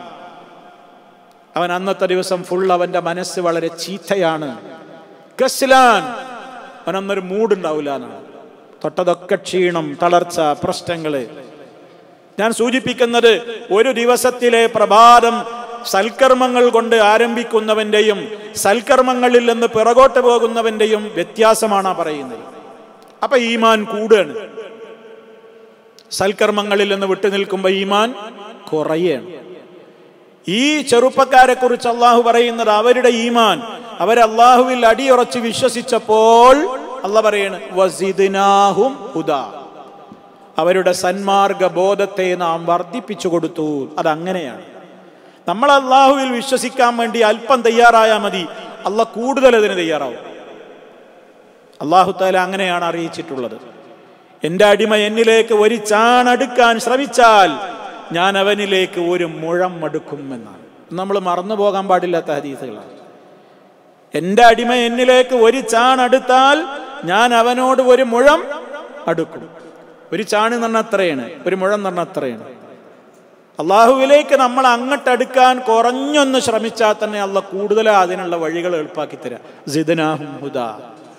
അവൻ അന്നത്തെ ദിവസം ഫുൾ അവന്റെ മനസ്സ് വളരെ ചീത്തയാണ് കസ്ലാൻ അവൻ അന്നൊരു മൂടുണ്ടാവില്ല എന്നാണ് തൊട്ടതൊക്കെ ക്ഷീണം തളർച്ച പ്രശ്നങ്ങള് ഞാൻ സൂചിപ്പിക്കുന്നത് ഒരു ദിവസത്തിലെ പ്രഭാതം സൽക്കർമ്മങ്ങൾ കൊണ്ട് ആരംഭിക്കുന്നവന്റെയും സൽക്കർമ്മങ്ങളിൽ നിന്ന് പിറകോട്ട് പോകുന്നവന്റെയും വ്യത്യാസമാണ് ആ പറയുന്നത് അപ്പൊ ഈമാൻ കൂടുകയാണ് സൽക്കർമ്മങ്ങളിൽ നിന്ന് വിട്ടുനിൽക്കുമ്പോൾ ഈമാൻ കുറയാണ് ഈ ചെറുപ്പക്കാരെ കുറിച്ച് അള്ളാഹു പറയുന്നത് അവരുടെ ഈമാൻ അവർ അള്ളാഹുവിൽ അടിയുറച്ച് വിശ്വസിച്ചപ്പോൾ അല്ല പറയാണ് വസിദ്നാഹും ഹുദാ അവരുടെ സന്മാർഗ ബോധത്തെ നാം വർദ്ധിപ്പിച്ചു കൊടുത്തു അതങ്ങനെയാണ് നമ്മൾ അള്ളാഹുവിൽ വിശ്വസിക്കാൻ വേണ്ടി അല്പം തയ്യാറായാൽ മതി അല്ല കൂടുതൽ അതിന് തയ്യാറാവും അള്ളാഹു താല അങ്ങനെയാണ് അറിയിച്ചിട്ടുള്ളത് എന്റെ അടിമ എന്നിലേക്ക് ഒരു ചാണടുക്കാൻ ശ്രമിച്ചാൽ ഞാൻ അവനിലേക്ക് ഒരു മുഴം അടുക്കും എന്നാണ് നമ്മൾ മറന്നു പോകാൻ പാടില്ലാത്ത ഹദീസുകളാണ് എന്റെ അടിമ എന്നിലേക്ക് ഒരു ചാണടുത്താൽ ഞാൻ അവനോട് ഒരു മുഴം അടുക്കും ഒരു ചാണ് എന്ന് പറഞ്ഞാൽ അത്രയാണ് ഒരു മുഴം എന്ന് പറഞ്ഞാൽ അത്രയാണ് അള്ളാഹുവിലേക്ക് നമ്മൾ അങ്ങോട്ട് അടുക്കാൻ കുറഞ്ഞൊന്ന് ശ്രമിച്ചാൽ തന്നെ അള്ള കൂടുതൽ അതിനുള്ള വഴികൾ എളുപ്പാക്കി തരാം സിദനാഹും ഹുദാ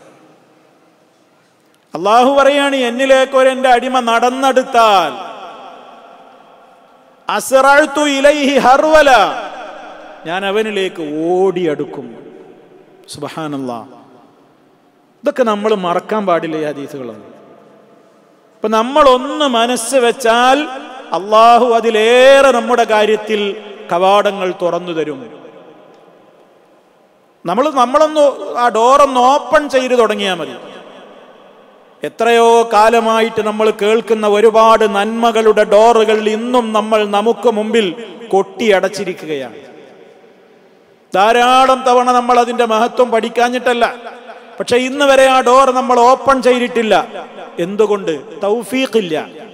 അള്ളാഹു പറയാണ് എന്നിലേക്ക് ഒരു എന്റെ അടിമ നടന്നെടുത്താൽ അസറഴ്ത്തു ഇലൈഹി ഹർവല ഞാൻ അവനിലേക്ക് ഓടിയടുക്കും സുബഹാനല്ലാ ഇതൊക്കെ നമ്മൾ മറക്കാൻ പാടില്ല ഈ ഹദീസുകളൊന്നും ഇപ്പൊ നമ്മൾ ഒന്ന് മനസ്സ് വെച്ചാൽ അള്ളാഹു അതിലേറെ നമ്മുടെ കാര്യത്തിൽ കവാടങ്ങൾ തുറന്നു തരും നമ്മൾ നമ്മളൊന്ന് ആ ഡോറൊന്ന് ഓപ്പൺ ചെയ്ത് തുടങ്ങിയാൽ മതി എത്രയോ കാലമായിട്ട് നമ്മൾ കേൾക്കുന്ന ഒരുപാട് നന്മകളുടെ ഡോറുകൾ ഇന്നും നമ്മൾ നമുക്ക് മുമ്പിൽ കൊട്ടിയടച്ചിരിക്കുകയാണ് ധാരാളം തവണ നമ്മൾ അതിന്റെ മഹത്വം പഠിക്കാഞ്ഞിട്ടല്ല പക്ഷെ ഇന്ന് വരെ ആ ഡോർ നമ്മൾ ഓപ്പൺ ചെയ്തിട്ടില്ല എന്തുകൊണ്ട് തൗഫീഖില്ല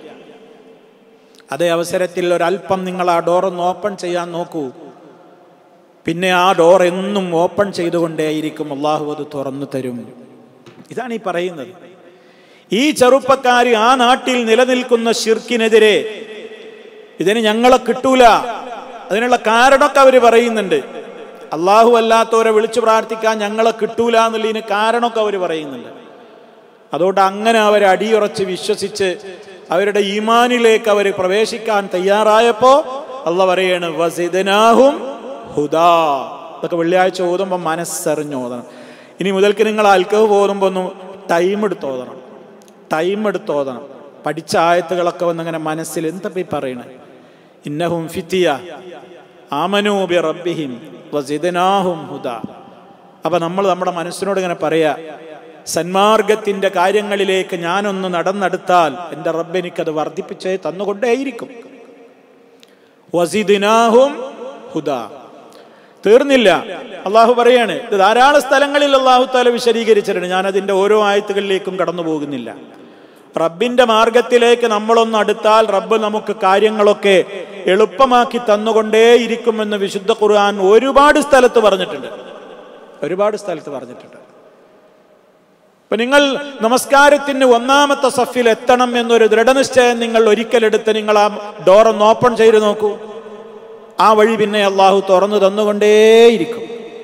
അതേ അവസരത്തിൽ ഒരല്പം നിങ്ങൾ ആ ഡോർ ഒന്ന് ഓപ്പൺ ചെയ്യാൻ നോക്കൂ പിന്നെ ആ ഡോർ എന്നും ഓപ്പൺ ചെയ്തുകൊണ്ടേയിരിക്കും അള്ളാഹു അത് തുറന്നു തരും ഇതാണ് ഈ പറയുന്നത് ഈ ചെറുപ്പക്കാർ ആ നാട്ടിൽ നിലനിൽക്കുന്ന ഷിർക്കിനെതിരെ ഇതിന് ഞങ്ങളെ കിട്ടൂല അതിനുള്ള കാരണമൊക്കെ അവർ പറയുന്നുണ്ട് അള്ളാഹു അല്ലാത്തവരെ വിളിച്ചു പ്രാർത്ഥിക്കാൻ ഞങ്ങളെ കിട്ടൂല എന്നുള്ളതിന് കാരണമൊക്കെ അവർ പറയുന്നുണ്ട് അതുകൊണ്ട് അങ്ങനെ അവർ അടിയുറച്ച് വിശ്വസിച്ച് അവരുടെ ഈമാനിലേക്ക് അവർ പ്രവേശിക്കാൻ തയ്യാറായപ്പോ അല്ല പറയാണ് വസിദനാഹും ഹുദാ ഇതൊക്കെ വെള്ളിയാഴ്ച ഓതുമ്പോൾ മനസ്സറിഞ്ഞ് ഓതണം ഇനി മുതൽക്ക് നിങ്ങൾ അൽക്കവ് ഓതുമ്പോൾ ഒന്ന് ടൈം എടുത്ത് ഓതണം ടൈം എടുത്ത് ഓതണം പഠിച്ച ആയത്തുകളൊക്കെ വന്നിങ്ങനെ മനസ്സിൽ എന്താ ഈ പറയണേ ഇന്നഹും ഫിത്തിയ ആമനൂ ബി റബ്ബിഹിം വസിദനാഹും ഹുദാ അപ്പൊ നമ്മൾ നമ്മുടെ മനസ്സിനോട് ഇങ്ങനെ പറയാ സന്മാർഗത്തിന്റെ കാര്യങ്ങളിലേക്ക് ഞാനൊന്ന് നടന്നെടുത്താൽ എൻ്റെ റബ്ബ് എനിക്കത് വർദ്ധിപ്പിച്ചേ തന്നുകൊണ്ടേയിരിക്കും വസിദിനാഹും ഹുദാ തീർന്നില്ല അള്ളാഹു പറയാണ് ഇത് ധാരാളം സ്ഥലങ്ങളിൽ അള്ളാഹു താല വിശദീകരിച്ചിട്ടുണ്ട് ഞാൻ അതിന്റെ ഓരോ ആയത്തുകളിലേക്കും കടന്നു പോകുന്നില്ല റബ്ബിന്റെ മാർഗത്തിലേക്ക് നമ്മളൊന്ന് അടുത്താൽ റബ്ബ് നമുക്ക് കാര്യങ്ങളൊക്കെ എളുപ്പമാക്കി തന്നുകൊണ്ടേയിരിക്കുമെന്ന് വിശുദ്ധ ഖുർആൻ ഒരുപാട് സ്ഥലത്ത് പറഞ്ഞിട്ടുണ്ട് ഒരുപാട് സ്ഥലത്ത് പറഞ്ഞിട്ടുണ്ട് ഇപ്പൊ നിങ്ങൾ നമസ്കാരത്തിന് ഒന്നാമത്തെ സഫിൽ എത്തണം എന്നൊരു ദൃഢനിശ്ചയം നിങ്ങൾ ഒരിക്കലെടുത്ത് നിങ്ങൾ ആ ഡോർ ഒന്ന് ഓപ്പൺ ചെയ്ത് നോക്കൂ ആ വഴി പിന്നെ അള്ളാഹു തുറന്നു തന്നുകൊണ്ടേയിരിക്കും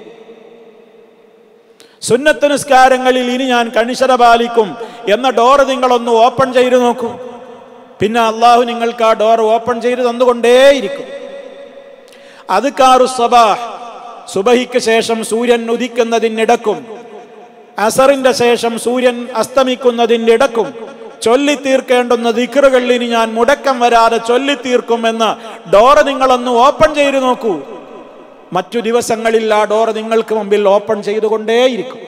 സുന്നത്ത് നിസ്കാരങ്ങളിൽ ഇനി ഞാൻ കണിശത പാലിക്കും എന്ന ഡോർ നിങ്ങളൊന്ന് ഓപ്പൺ ചെയ്ത് നോക്കൂ പിന്നെ അള്ളാഹു നിങ്ങൾക്ക് ആ ഡോർ ഓപ്പൺ ചെയ്ത് തന്നുകൊണ്ടേയിരിക്കും അത് കാറു സബാഹ് സുബഹിക്ക് ശേഷം സൂര്യൻ ഉദിക്കുന്നതിനിടക്കും അസറിന്റെ ശേഷം സൂര്യൻ അസ്തമിക്കുന്നതിന്റെ ഇടക്കും ചൊല്ലി തീർക്കേണ്ടുന്ന ദിക്കറുകൾ ഇനി ഞാൻ മുടക്കം വരാതെ ചൊല്ലി തീർക്കും എന്ന ഡോറ് നിങ്ങളൊന്ന് ഓപ്പൺ ചെയ്തു നോക്കൂ മറ്റു ദിവസങ്ങളിൽ ആ ഡോറ് നിങ്ങൾക്ക് മുമ്പിൽ ഓപ്പൺ ചെയ്തുകൊണ്ടേയിരിക്കും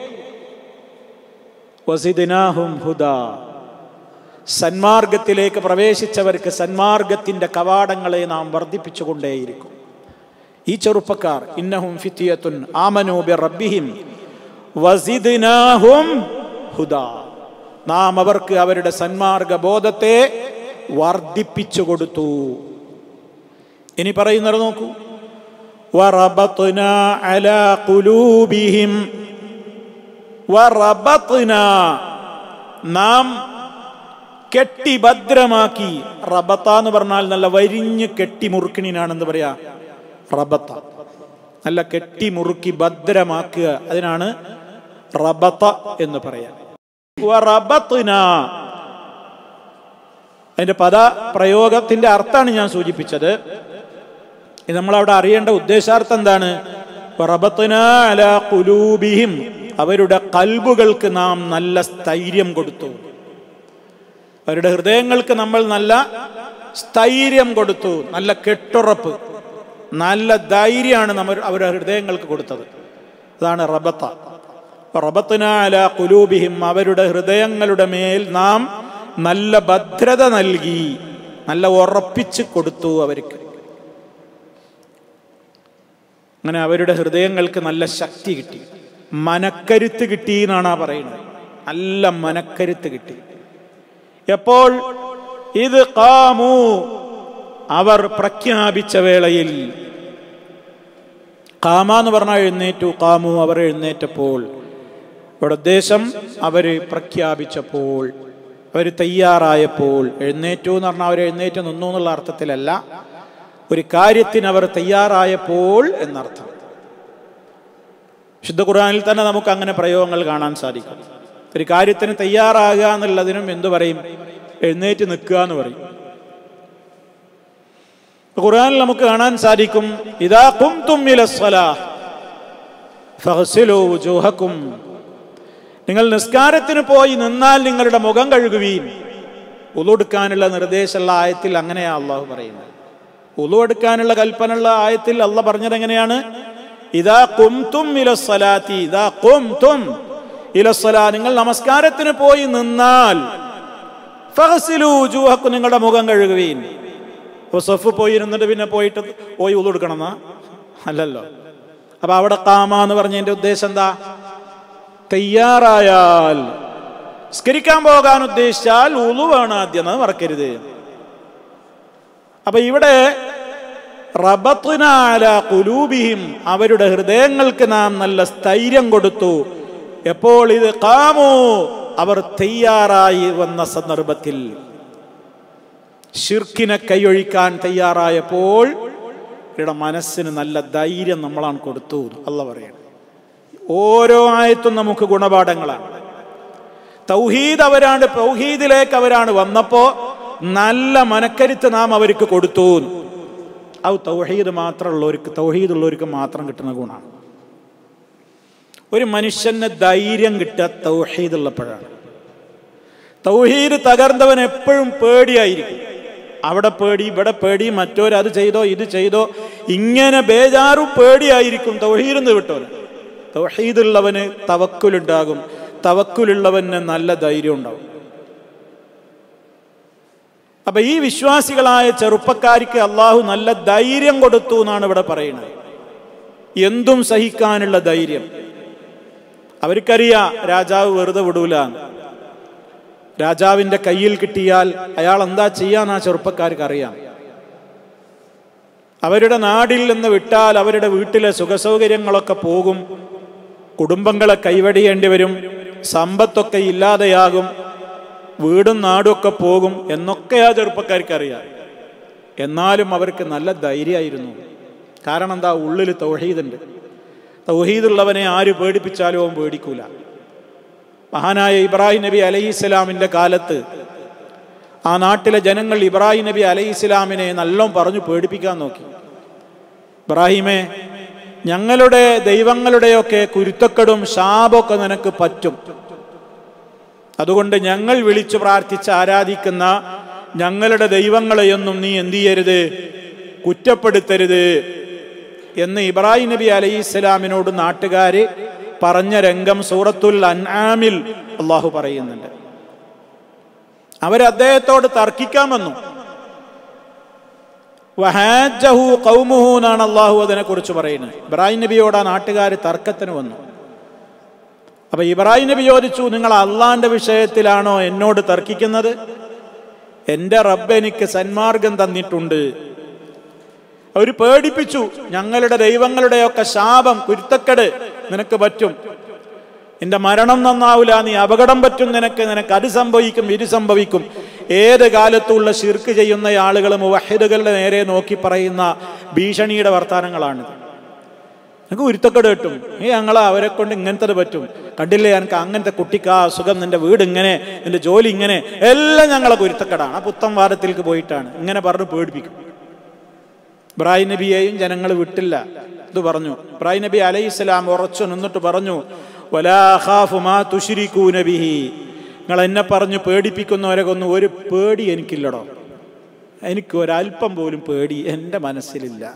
വസിദിനാഹും ഹുദാ സന്മാർഗത്തിലേക്ക് പ്രവേശിച്ചവർക്ക് സന്മാർഗത്തിന്റെ കവാടങ്ങളെ നാം വർദ്ധിപ്പിച്ചുകൊണ്ടേയിരിക്കും ഈ ചെറുപ്പക്കാർ ഇന്നഹും ഫിത്തിയത്തുൻ ആമനൂ ബി റബ്ബിഹിം വസിദ്നാഹും ഹുദാ നാം അവർക്ക് അവരുടെ സന്മാർഗ ബോധത്തെ വർദ്ധിപ്പിച്ചു കൊടുത്തു ഇനി പറയുന്നത് നോക്കൂ വറബത്നാ അലാ ഖുലൂബിഹിം വറബത്നാ നാം കെട്ടി ഭദ്രമാക്കി റബത്ത എന്ന് പറഞ്ഞാൽ നല്ല വരിഞ്ഞ് കെട്ടി മുറുക്കിനാണെന്ന് പറയാ റബത്ത നല്ല കെട്ടി മുറുക്കി ഭദ്രമാക്കുക അതിനാണ് റബത്ത എന്ന് പറയാം അതിന്റെ പദ പ്രയോഗത്തിന്റെ അർത്ഥമാണ് ഞാൻ സൂചിപ്പിച്ചത് ഇത് നമ്മളവിടെ അറിയേണ്ട ഉദ്ദേശാർത്ഥം എന്താണ് കുലൂബിഹിം അവരുടെ കൽബുകൾക്ക് നാം നല്ല സ്ഥൈര്യം കൊടുത്തു അവരുടെ ഹൃദയങ്ങൾക്ക് നമ്മൾ നല്ല സ്ഥൈര്യം കൊടുത്തു നല്ല കെട്ടുറപ്പ് നല്ല ധൈര്യമാണ് നമ്മൾ അവരുടെ ഹൃദയങ്ങൾക്ക് കൊടുത്തത് അതാണ് റബത്ത റബത്തിന അല കുലൂബിഹിം അവരുടെ ഹൃദയങ്ങളുടെ മേൽ നാം നല്ല ഭദ്രത നൽകി നല്ല ഉറപ്പിച്ച് കൊടുത്തു അവർക്ക് അങ്ങനെ അവരുടെ ഹൃദയങ്ങൾക്ക് നല്ല ശക്തി കിട്ടി മനക്കരുത്ത് കിട്ടി എന്നാണ് ആ പറയുന്നത് നല്ല മനക്കരുത്ത് കിട്ടി എപ്പോൾ ഇത് കാമു അവർ പ്രഖ്യാപിച്ച വേളയിൽ കാമ എന്ന് പറഞ്ഞാൽ എഴുന്നേറ്റു കാമു അവർ എഴുന്നേറ്റപ്പോൾ ഇവിടെ ഉദ്ദേശം അവർ പ്രഖ്യാപിച്ചപ്പോൾ അവർ തയ്യാറായപ്പോൾ എഴുന്നേറ്റു എന്ന് പറഞ്ഞാൽ അവർ എഴുന്നേറ്റ് നിന്നു എന്നുള്ള അർത്ഥത്തിലല്ല ഒരു കാര്യത്തിന് അവർ തയ്യാറായപ്പോൾ എന്നർത്ഥം ശുദ്ധ ഖുർആനിൽ തന്നെ നമുക്ക് അങ്ങനെ പ്രയോഗങ്ങൾ കാണാൻ സാധിക്കും ഒരു കാര്യത്തിന് തയ്യാറാകുക എന്നുള്ളതിനും എന്തു പറയും എഴുന്നേറ്റ് നിൽക്കുക എന്ന് പറയും ഖുർആനിൽ നമുക്ക് കാണാൻ സാധിക്കും ഇതാ കുംതും ും നിങ്ങൾ നിസ്കാരത്തിന് പോയി നിന്നാൽ നിങ്ങളുടെ മുഖം കഴുകുവീൻ ഉളുടുക്കാനുള്ള നിർദ്ദേശമുള്ള ആയത്തിൽ അങ്ങനെയാ അള്ളാഹു പറയുന്നത് ഉളു എടുക്കാനുള്ള കൽപ്പനയുള്ള ആയത്തിൽ അള്ള പറഞ്ഞത് എങ്ങനെയാണ് ഇതാ കുംതും ഇലസ്വലാത്തി ഇതാ കുംതും ഇലസ്വല നിങ്ങൾ നമസ്കാരത്തിന് പോയി നിന്നാൽ ഫഹസിലു ജൂഹക്കു നിങ്ങളുടെ മുഖം കഴുകുവീൻ അപ്പോൾ സഫ് പോയി ഇരുന്നിട്ട് പിന്നെ പോയിട്ട് പോയി ഉതു കൊടുക്കണമെന്നാ അല്ലല്ലോ അപ്പൊ അവിടെ കാമ എന്ന് പറഞ്ഞതിന്റെ ഉദ്ദേശം എന്താ തയ്യാറായാൽ സ്കരിക്കാൻ പോകാൻ ഉദ്ദേശിച്ചാൽ ഉളു വേണം ആദ്യം അത് മറക്കരുത് അപ്പൊ ഇവിടെ റബത്തുനാല കുലൂബിഹിം അവരുടെ ഹൃദയങ്ങൾക്ക് നാം നല്ല സ്ഥൈര്യം കൊടുത്തു എപ്പോൾ ഇത് കാമോ അവർ തയ്യാറായി വന്ന സന്ദർഭത്തിൽ ഷിർക്കിനെ കൈയൊഴിക്കാൻ തയ്യാറായപ്പോൾ ഇവരുടെ മനസ്സിന് നല്ല ധൈര്യം നമ്മളാണ് കൊടുത്തു അല്ല പറയണം ഓരോ ആയത്തും നമുക്ക് ഗുണപാഠങ്ങളാണ് തൗഹീദ് അവരാണ് തൗഹീദിലേക്ക് അവരാണ് വന്നപ്പോ നല്ല മനക്കരുത്ത് നാം അവർക്ക് കൊടുത്തു അത് തൗഹീദ് മാത്രമുള്ളവർക്ക് തൗഹീദ് ഉള്ളവർക്ക് മാത്രം കിട്ടുന്ന ഗുണമാണ് ഒരു മനുഷ്യന് ധൈര്യം കിട്ടുക തൗഹീദ് ഉള്ളപ്പോഴാണ് തൗഹീദ് തകർന്നവൻ എപ്പോഴും പേടിയായിരിക്കും അവിടെ പേടി ഇവിടെ പേടി മറ്റോരത് ചെയ്തോ ഇത് ചെയ്തോ ഇങ്ങനെ ബേജാറും പേടിയായിരിക്കും തൗഹീദ് വിട്ടോന് തൗഹീദുള്ളവന് തവക്കുലുണ്ടാകും തവക്കുലുള്ളവന് നല്ല ധൈര്യം ഉണ്ടാവും അപ്പൊ ഈ വിശ്വാസികളായ ചെറുപ്പക്കാർക്ക് അള്ളാഹു നല്ല ധൈര്യം കൊടുത്തു എന്നാണ് ഇവിടെ പറയുന്നത് എന്തും സഹിക്കാനുള്ള ധൈര്യം അവർക്കറിയാം രാജാവ് വെറുതെ വിടൂല രാജാവിന്റെ കയ്യിൽ കിട്ടിയാൽ അയാൾ എന്താ ചെയ്യാൻ ആ ചെറുപ്പക്കാർക്ക് അറിയാം അവരുടെ നാടിൽ നിന്ന് വിട്ടാൽ അവരുടെ വീട്ടിലെ സുഖസൗകര്യങ്ങളൊക്കെ പോകും കുടുംബങ്ങളെ കൈവടിയേണ്ടി വരും സമ്പത്തൊക്കെ ഇല്ലാതെയാകും വീടും നാടും ഒക്കെ പോകും എന്നൊക്കെ ആ ചെറുപ്പക്കാർക്ക് അറിയാം എന്നാലും അവർക്ക് നല്ല ധൈര്യമായിരുന്നു കാരണം എന്താ ഉള്ളിൽ തൗഹീദുണ്ട് തൗഹീദുള്ളവനെ ആര് പേടിപ്പിച്ചാലും അവൻ പേടിക്കൂല മഹാനായ ഇബ്രാഹിം നബി അലൈഹി ഇസ്ലാമിന്റെ കാലത്ത് ആ നാട്ടിലെ ജനങ്ങൾ ഇബ്രാഹിം നബി അലൈഹി ഇസ്ലാമിനെ നല്ലോണം പറഞ്ഞു പേടിപ്പിക്കാൻ നോക്കി ഇബ്രാഹിമേ ഞങ്ങളുടെ ദൈവങ്ങളുടെയൊക്കെ കുരുത്തക്കെടും ശാപമൊക്കെ നിനക്ക് പറ്റും അതുകൊണ്ട് ഞങ്ങൾ വിളിച്ചു പ്രാർത്ഥിച്ച് ആരാധിക്കുന്ന ഞങ്ങളുടെ ദൈവങ്ങളെയൊന്നും നീ എന്തു ചെയ്യരുത് കുറ്റപ്പെടുത്തരുത് എന്ന് ഇബ്രാഹിം നബി അലൈഹി ഇസ്ലാമിനോട് നാട്ടുകാര് പറഞ്ഞ രംഗം സൂറത്തുൽ അൻആമിൽ അള്ളാഹു പറയുന്നുണ്ട് അവർ അദ്ദേഹത്തോട് തർക്കിക്കാൻ വന്നു വഹാജഹു കൗമുഹു എന്നാണ് അള്ളാഹു അതിനെ കുറിച്ച് പറയുന്നത് ഇബ്രാഹിം നബിയോട് ആ നാട്ടുകാർ തർക്കത്തിന് വന്നു അപ്പൊ ഇബ്രാഹിം നബി ചോദിച്ചു നിങ്ങൾ അള്ളാന്റെ വിഷയത്തിലാണോ എന്നോട് തർക്കിക്കുന്നത് എന്റെ റബ്ബ് എനിക്ക് സന്മാർഗം തന്നിട്ടുണ്ട് അവർ പേടിപ്പിച്ചു ഞങ്ങളുടെ ദൈവങ്ങളുടെയൊക്കെ ശാപം കുരുത്തക്കെട് നിനക്ക് പറ്റും നിന്റെ മരണം നന്നാവില്ല നീ അപകടം പറ്റും നിനക്ക് നിനക്ക് അത് സംഭവിക്കും ഇത് സംഭവിക്കും ഏത് കാലത്തുള്ള ശിർക്ക് ചെയ്യുന്ന ആളുകൾ മുവഹിദുകളുടെ നേരെ നോക്കി പറയുന്ന ഭീഷണിയുടെ വർത്താനങ്ങളാണിത് നിനക്ക് ഉരുത്തക്കെട് കിട്ടും ഏ ഞങ്ങൾ അവരെ കൊണ്ട് ഇങ്ങനത്തെ പറ്റും കണ്ടില്ലേ എനിക്ക് അങ്ങനത്തെ കുട്ടിക്ക് ആ സുഖം നിന്റെ വീട് ഇങ്ങനെ നിന്റെ ജോലി ഇങ്ങനെ എല്ലാം ഞങ്ങളെ കുരുത്തക്കെടാണ് ആ പുത്തം വാദത്തിലേക്ക് പോയിട്ടാണ് ഇങ്ങനെ പറഞ്ഞ് പേടിപ്പിക്കും ഇബ്രാഹിം നബിയെയും ജനങ്ങൾ വിട്ടില്ല ഇത് പറഞ്ഞു ഇബ്രാഹിം നബി അലൈഹി സ്വലാം ഉറച്ചു നിന്നിട്ട് പറഞ്ഞു തുഷിരിക്കൂനബിഹി നിങ്ങൾ എന്നെ പറഞ്ഞു പേടിപ്പിക്കുന്നവരെ കൊന്നും ഒരു പേടി എനിക്കില്ലടോ എനിക്ക് ഒരല്പം പോലും പേടി എൻ്റെ മനസ്സിലില്ല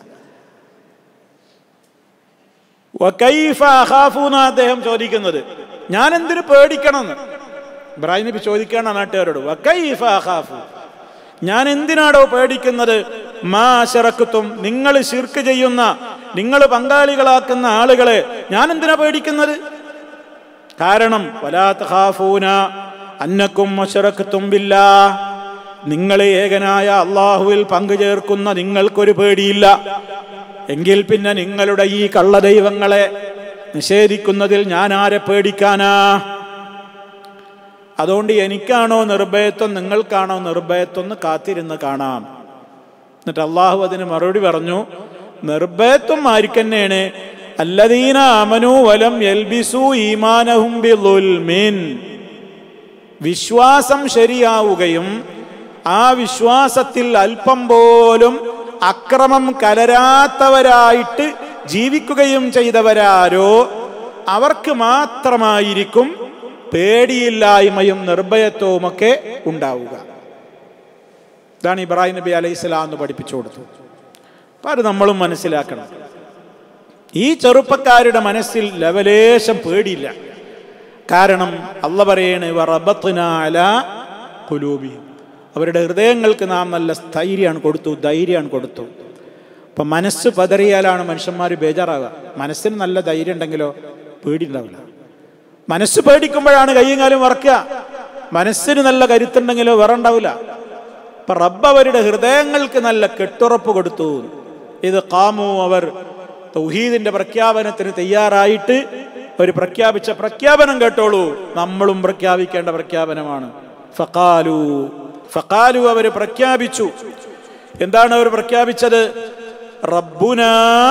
അദ്ദേഹം ചോദിക്കുന്നത് ഞാൻ എന്തിനു പേടിക്കണമെന്ന് ഇബ്രാഹിം നബി ചോദിക്കാണ് നാട്ടുകാരോട് വക്കൈഫ അഖാഫു ഞാൻ എന്തിനാടോ പേടിക്കുന്നത് മാ ശറക്കത്തും നിങ്ങൾ ശിർക്ക് ചെയ്യുന്ന നിങ്ങൾ പങ്കാളികളാക്കുന്ന ആളുകളെ ഞാൻ എന്തിനാ പേടിക്കുന്നത് കാരണം വലാത്ത ഹാഫൂന അന്നക്കും മഷറക്കത്തും ബില്ല നിങ്ങൾ ഏകനായ അള്ളാഹുവിൽ പങ്കുചേർക്കുന്ന നിങ്ങൾക്കൊരു പേടിയില്ല എങ്കിൽ പിന്നെ നിങ്ങളുടെ ഈ കള്ളദൈവങ്ങളെ നിഷേധിക്കുന്നതിൽ ഞാൻ ആരെ പേടിക്കാനാ അതുകൊണ്ട് എനിക്കാണോ നിർഭയത്വം നിങ്ങൾക്കാണോ നിർഭയത്വം എന്ന് കാത്തിരുന്ന് കാണാം എന്നിട്ട് അള്ളാഹു അതിന് മറുപടി പറഞ്ഞു നിർഭയത്വം ആർക്കന്നെയാണ് അല്ലദീന അമനു വലം എൽബിസു ഈമാനഹും ബിളുൽമിൻ വിശ്വാസം ശരിയാവുകയും ആ വിശ്വാസത്തിൽ അല്പം പോലും അക്രമം കലരാത്തവരായിട്ട് ജീവിക്കുകയും ചെയ്തവരാരോ അവർക്ക് മാത്രമായിരിക്കും പേടിയില്ലായ്മയും നിർഭയത്വവുമൊക്കെ ഉണ്ടാവുക ഇതാണ് ഇബ്രാഹിം നബി അലൈഹി സ്വലാം എന്ന് പഠിപ്പിച്ചു കൊടുത്തു അപ്പൊ അത് നമ്മളും മനസ്സിലാക്കണം ഈ ചെറുപ്പക്കാരുടെ മനസ്സിൽ ലവലേശം പേടിയില്ല കാരണം അല്ല പറയണ് "വറബത്നാ അലാ ഖുലൂബിഹിം." അവരുടെ ഹൃദയങ്ങൾക്ക് നാം നല്ല സ്ഥൈര്യമാണ് കൊടുത്തു ധൈര്യമാണ് കൊടുത്തു അപ്പം മനസ്സ് പതറിയാലാണ് മനുഷ്യന്മാർ ബേജാറാവുക മനസ്സിന് നല്ല ധൈര്യം ഉണ്ടെങ്കിലോ പേടി ഉണ്ടാവില്ല മനസ്സ് പേടിക്കുമ്പോഴാണ് കയ്യും കാലും വറക്കുക മനസ്സിന് നല്ല കരുത്തുണ്ടെങ്കിലോ വേറെ ഉണ്ടാവില്ല അപ്പൊ റബ്ബ് അവരുടെ ഹൃദയങ്ങൾക്ക് നല്ല കെട്ടുറപ്പ് കൊടുത്തു ഇത് കാമു അവർ തൗഹീദിന്റെ പ്രഖ്യാപനത്തിന് തയ്യാറായിട്ട് അവർ പ്രഖ്യാപിച്ച പ്രഖ്യാപനം കേട്ടോളൂ നമ്മളും പ്രഖ്യാപിക്കേണ്ട പ്രഖ്യാപനമാണ് ഫക്കാലു ഫക്കാലു അവർ പ്രഖ്യാപിച്ചു എന്താണ് അവർ പ്രഖ്യാപിച്ചത് റബ്ബുന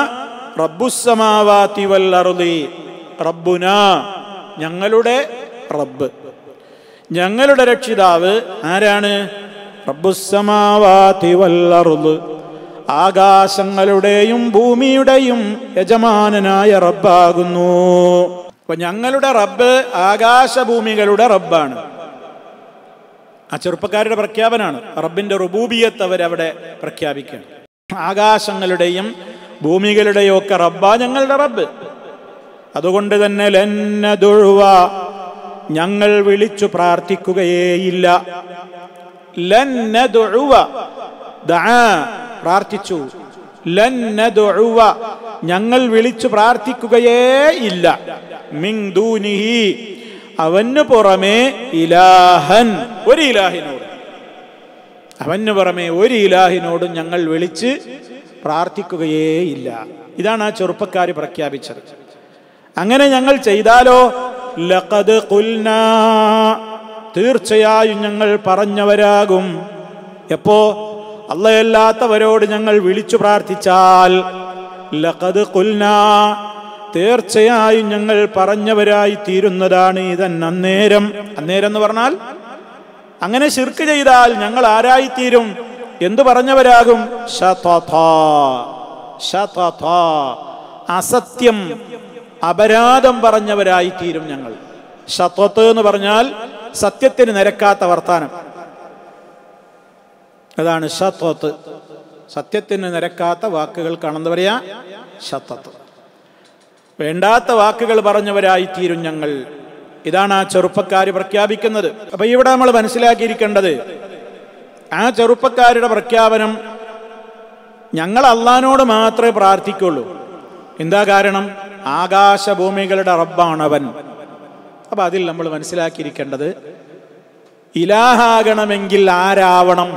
റബ്ബുസമാവാതി വൽ അർളി റബ്ബുന ഞങ്ങളുടെ റബ്ബ് ഞങ്ങളുടെ രക്ഷിതാവ് ആരാണ് റബ്ബുസമാവാതി വൽ അർള് ആകാശങ്ങളുടെയും ഭൂമിയുടെയും യജമാനനായ റബ്ബാകുന്നു അപ്പൊ ഞങ്ങളുടെ റബ്ബ് ആകാശഭൂമികളുടെ റബ്ബാണ് ആ ചെറുപ്പക്കാരുടെ പ്രഖ്യാപനമാണ് റബ്ബിന്റെ റുബൂബിയത്ത് അവരവിടെ പ്രഖ്യാപിക്കുകയാണ് ആകാശങ്ങളുടെയും ഭൂമികളുടെയും ഒക്കെ റബ്ബാ ഞങ്ങളുടെ റബ്ബ് അതുകൊണ്ട് തന്നെ ലന്നതുഴുവ ഞങ്ങൾ വിളിച്ചു പ്രാർത്ഥിക്കുകയേയില്ല ലന്നതുഴുവ ദആ പ്രാർത്ഥിച്ചു ലന്നതുഴുവ ഞങ്ങൾ വിളിച്ചു പ്രാർത്ഥിക്കുകയേ ഇല്ല മിൻ ദൂനിഹി അവന് പുറമേ ഇലാഹൻ ഒരു ഇലാഹിനോട് അവന് പുറമെ ഒരു ഇലാഹിനോടും ഞങ്ങൾ വിളിച്ച് പ്രാർത്ഥിക്കുകയേ ഇല്ല ഇതാണ് ആ ചെറുപ്പക്കാർ പ്രഖ്യാപിച്ചത് അങ്ങനെ ഞങ്ങൾ ചെയ്താലോ ലഖദ് ഖുൽനാ തീർച്ചയായും ഞങ്ങൾ പറഞ്ഞവരാകും എപ്പോ അല്ലയല്ലാത്തവരോട് ഞങ്ങൾ വിളിച്ചു പ്രാർത്ഥിച്ചാൽ ലഖദ് ഖുൽനാ തീർച്ചയായും ഞങ്ങൾ പറഞ്ഞവരായി തീരുന്നതാണ് ഇതൻ അന്നേരം അന്നേരം എന്ന് പറഞ്ഞാൽ അങ്ങനെ ശിർക്ക് ചെയ്താൽ ഞങ്ങൾ ആരായിത്തീരും എന്തു പറഞ്ഞവരാകും ശതഥാ. ശതഥാ. അസത്യം അപരാധം പറഞ്ഞവരായി തീരും ഞങ്ങൾ ശത്വത്ത് എന്ന് പറഞ്ഞാൽ സത്യത്തിന് നിരക്കാത്ത വർത്താനം അതാണ് ശത്വത്ത് സത്യത്തിന് നിരക്കാത്ത വാക്കുകൾക്കാണെന്ന് പറയാ ശത്വത്ത് വേണ്ടാത്ത വാക്കുകൾ പറഞ്ഞവരായി തീരും ഞങ്ങൾ ഇതാണ് ആ ചെറുപ്പക്കാർ പ്രഖ്യാപിക്കുന്നത് അപ്പൊ ഇവിടെ നമ്മൾ മനസ്സിലാക്കിയിരിക്കേണ്ടത് ആ ചെറുപ്പക്കാരുടെ പ്രഖ്യാപനം ഞങ്ങൾ അള്ളഹാനോട് മാത്രമേ പ്രാർത്ഥിക്കുള്ളൂ എന്താ കാരണം ആകാശഭൂമികളുടെ റബ്ബാണവൻ അപ്പൊ അതിൽ നമ്മൾ മനസ്സിലാക്കിയിരിക്കേണ്ടത് ഇലാഹാകണമെങ്കിൽ ആരാവണം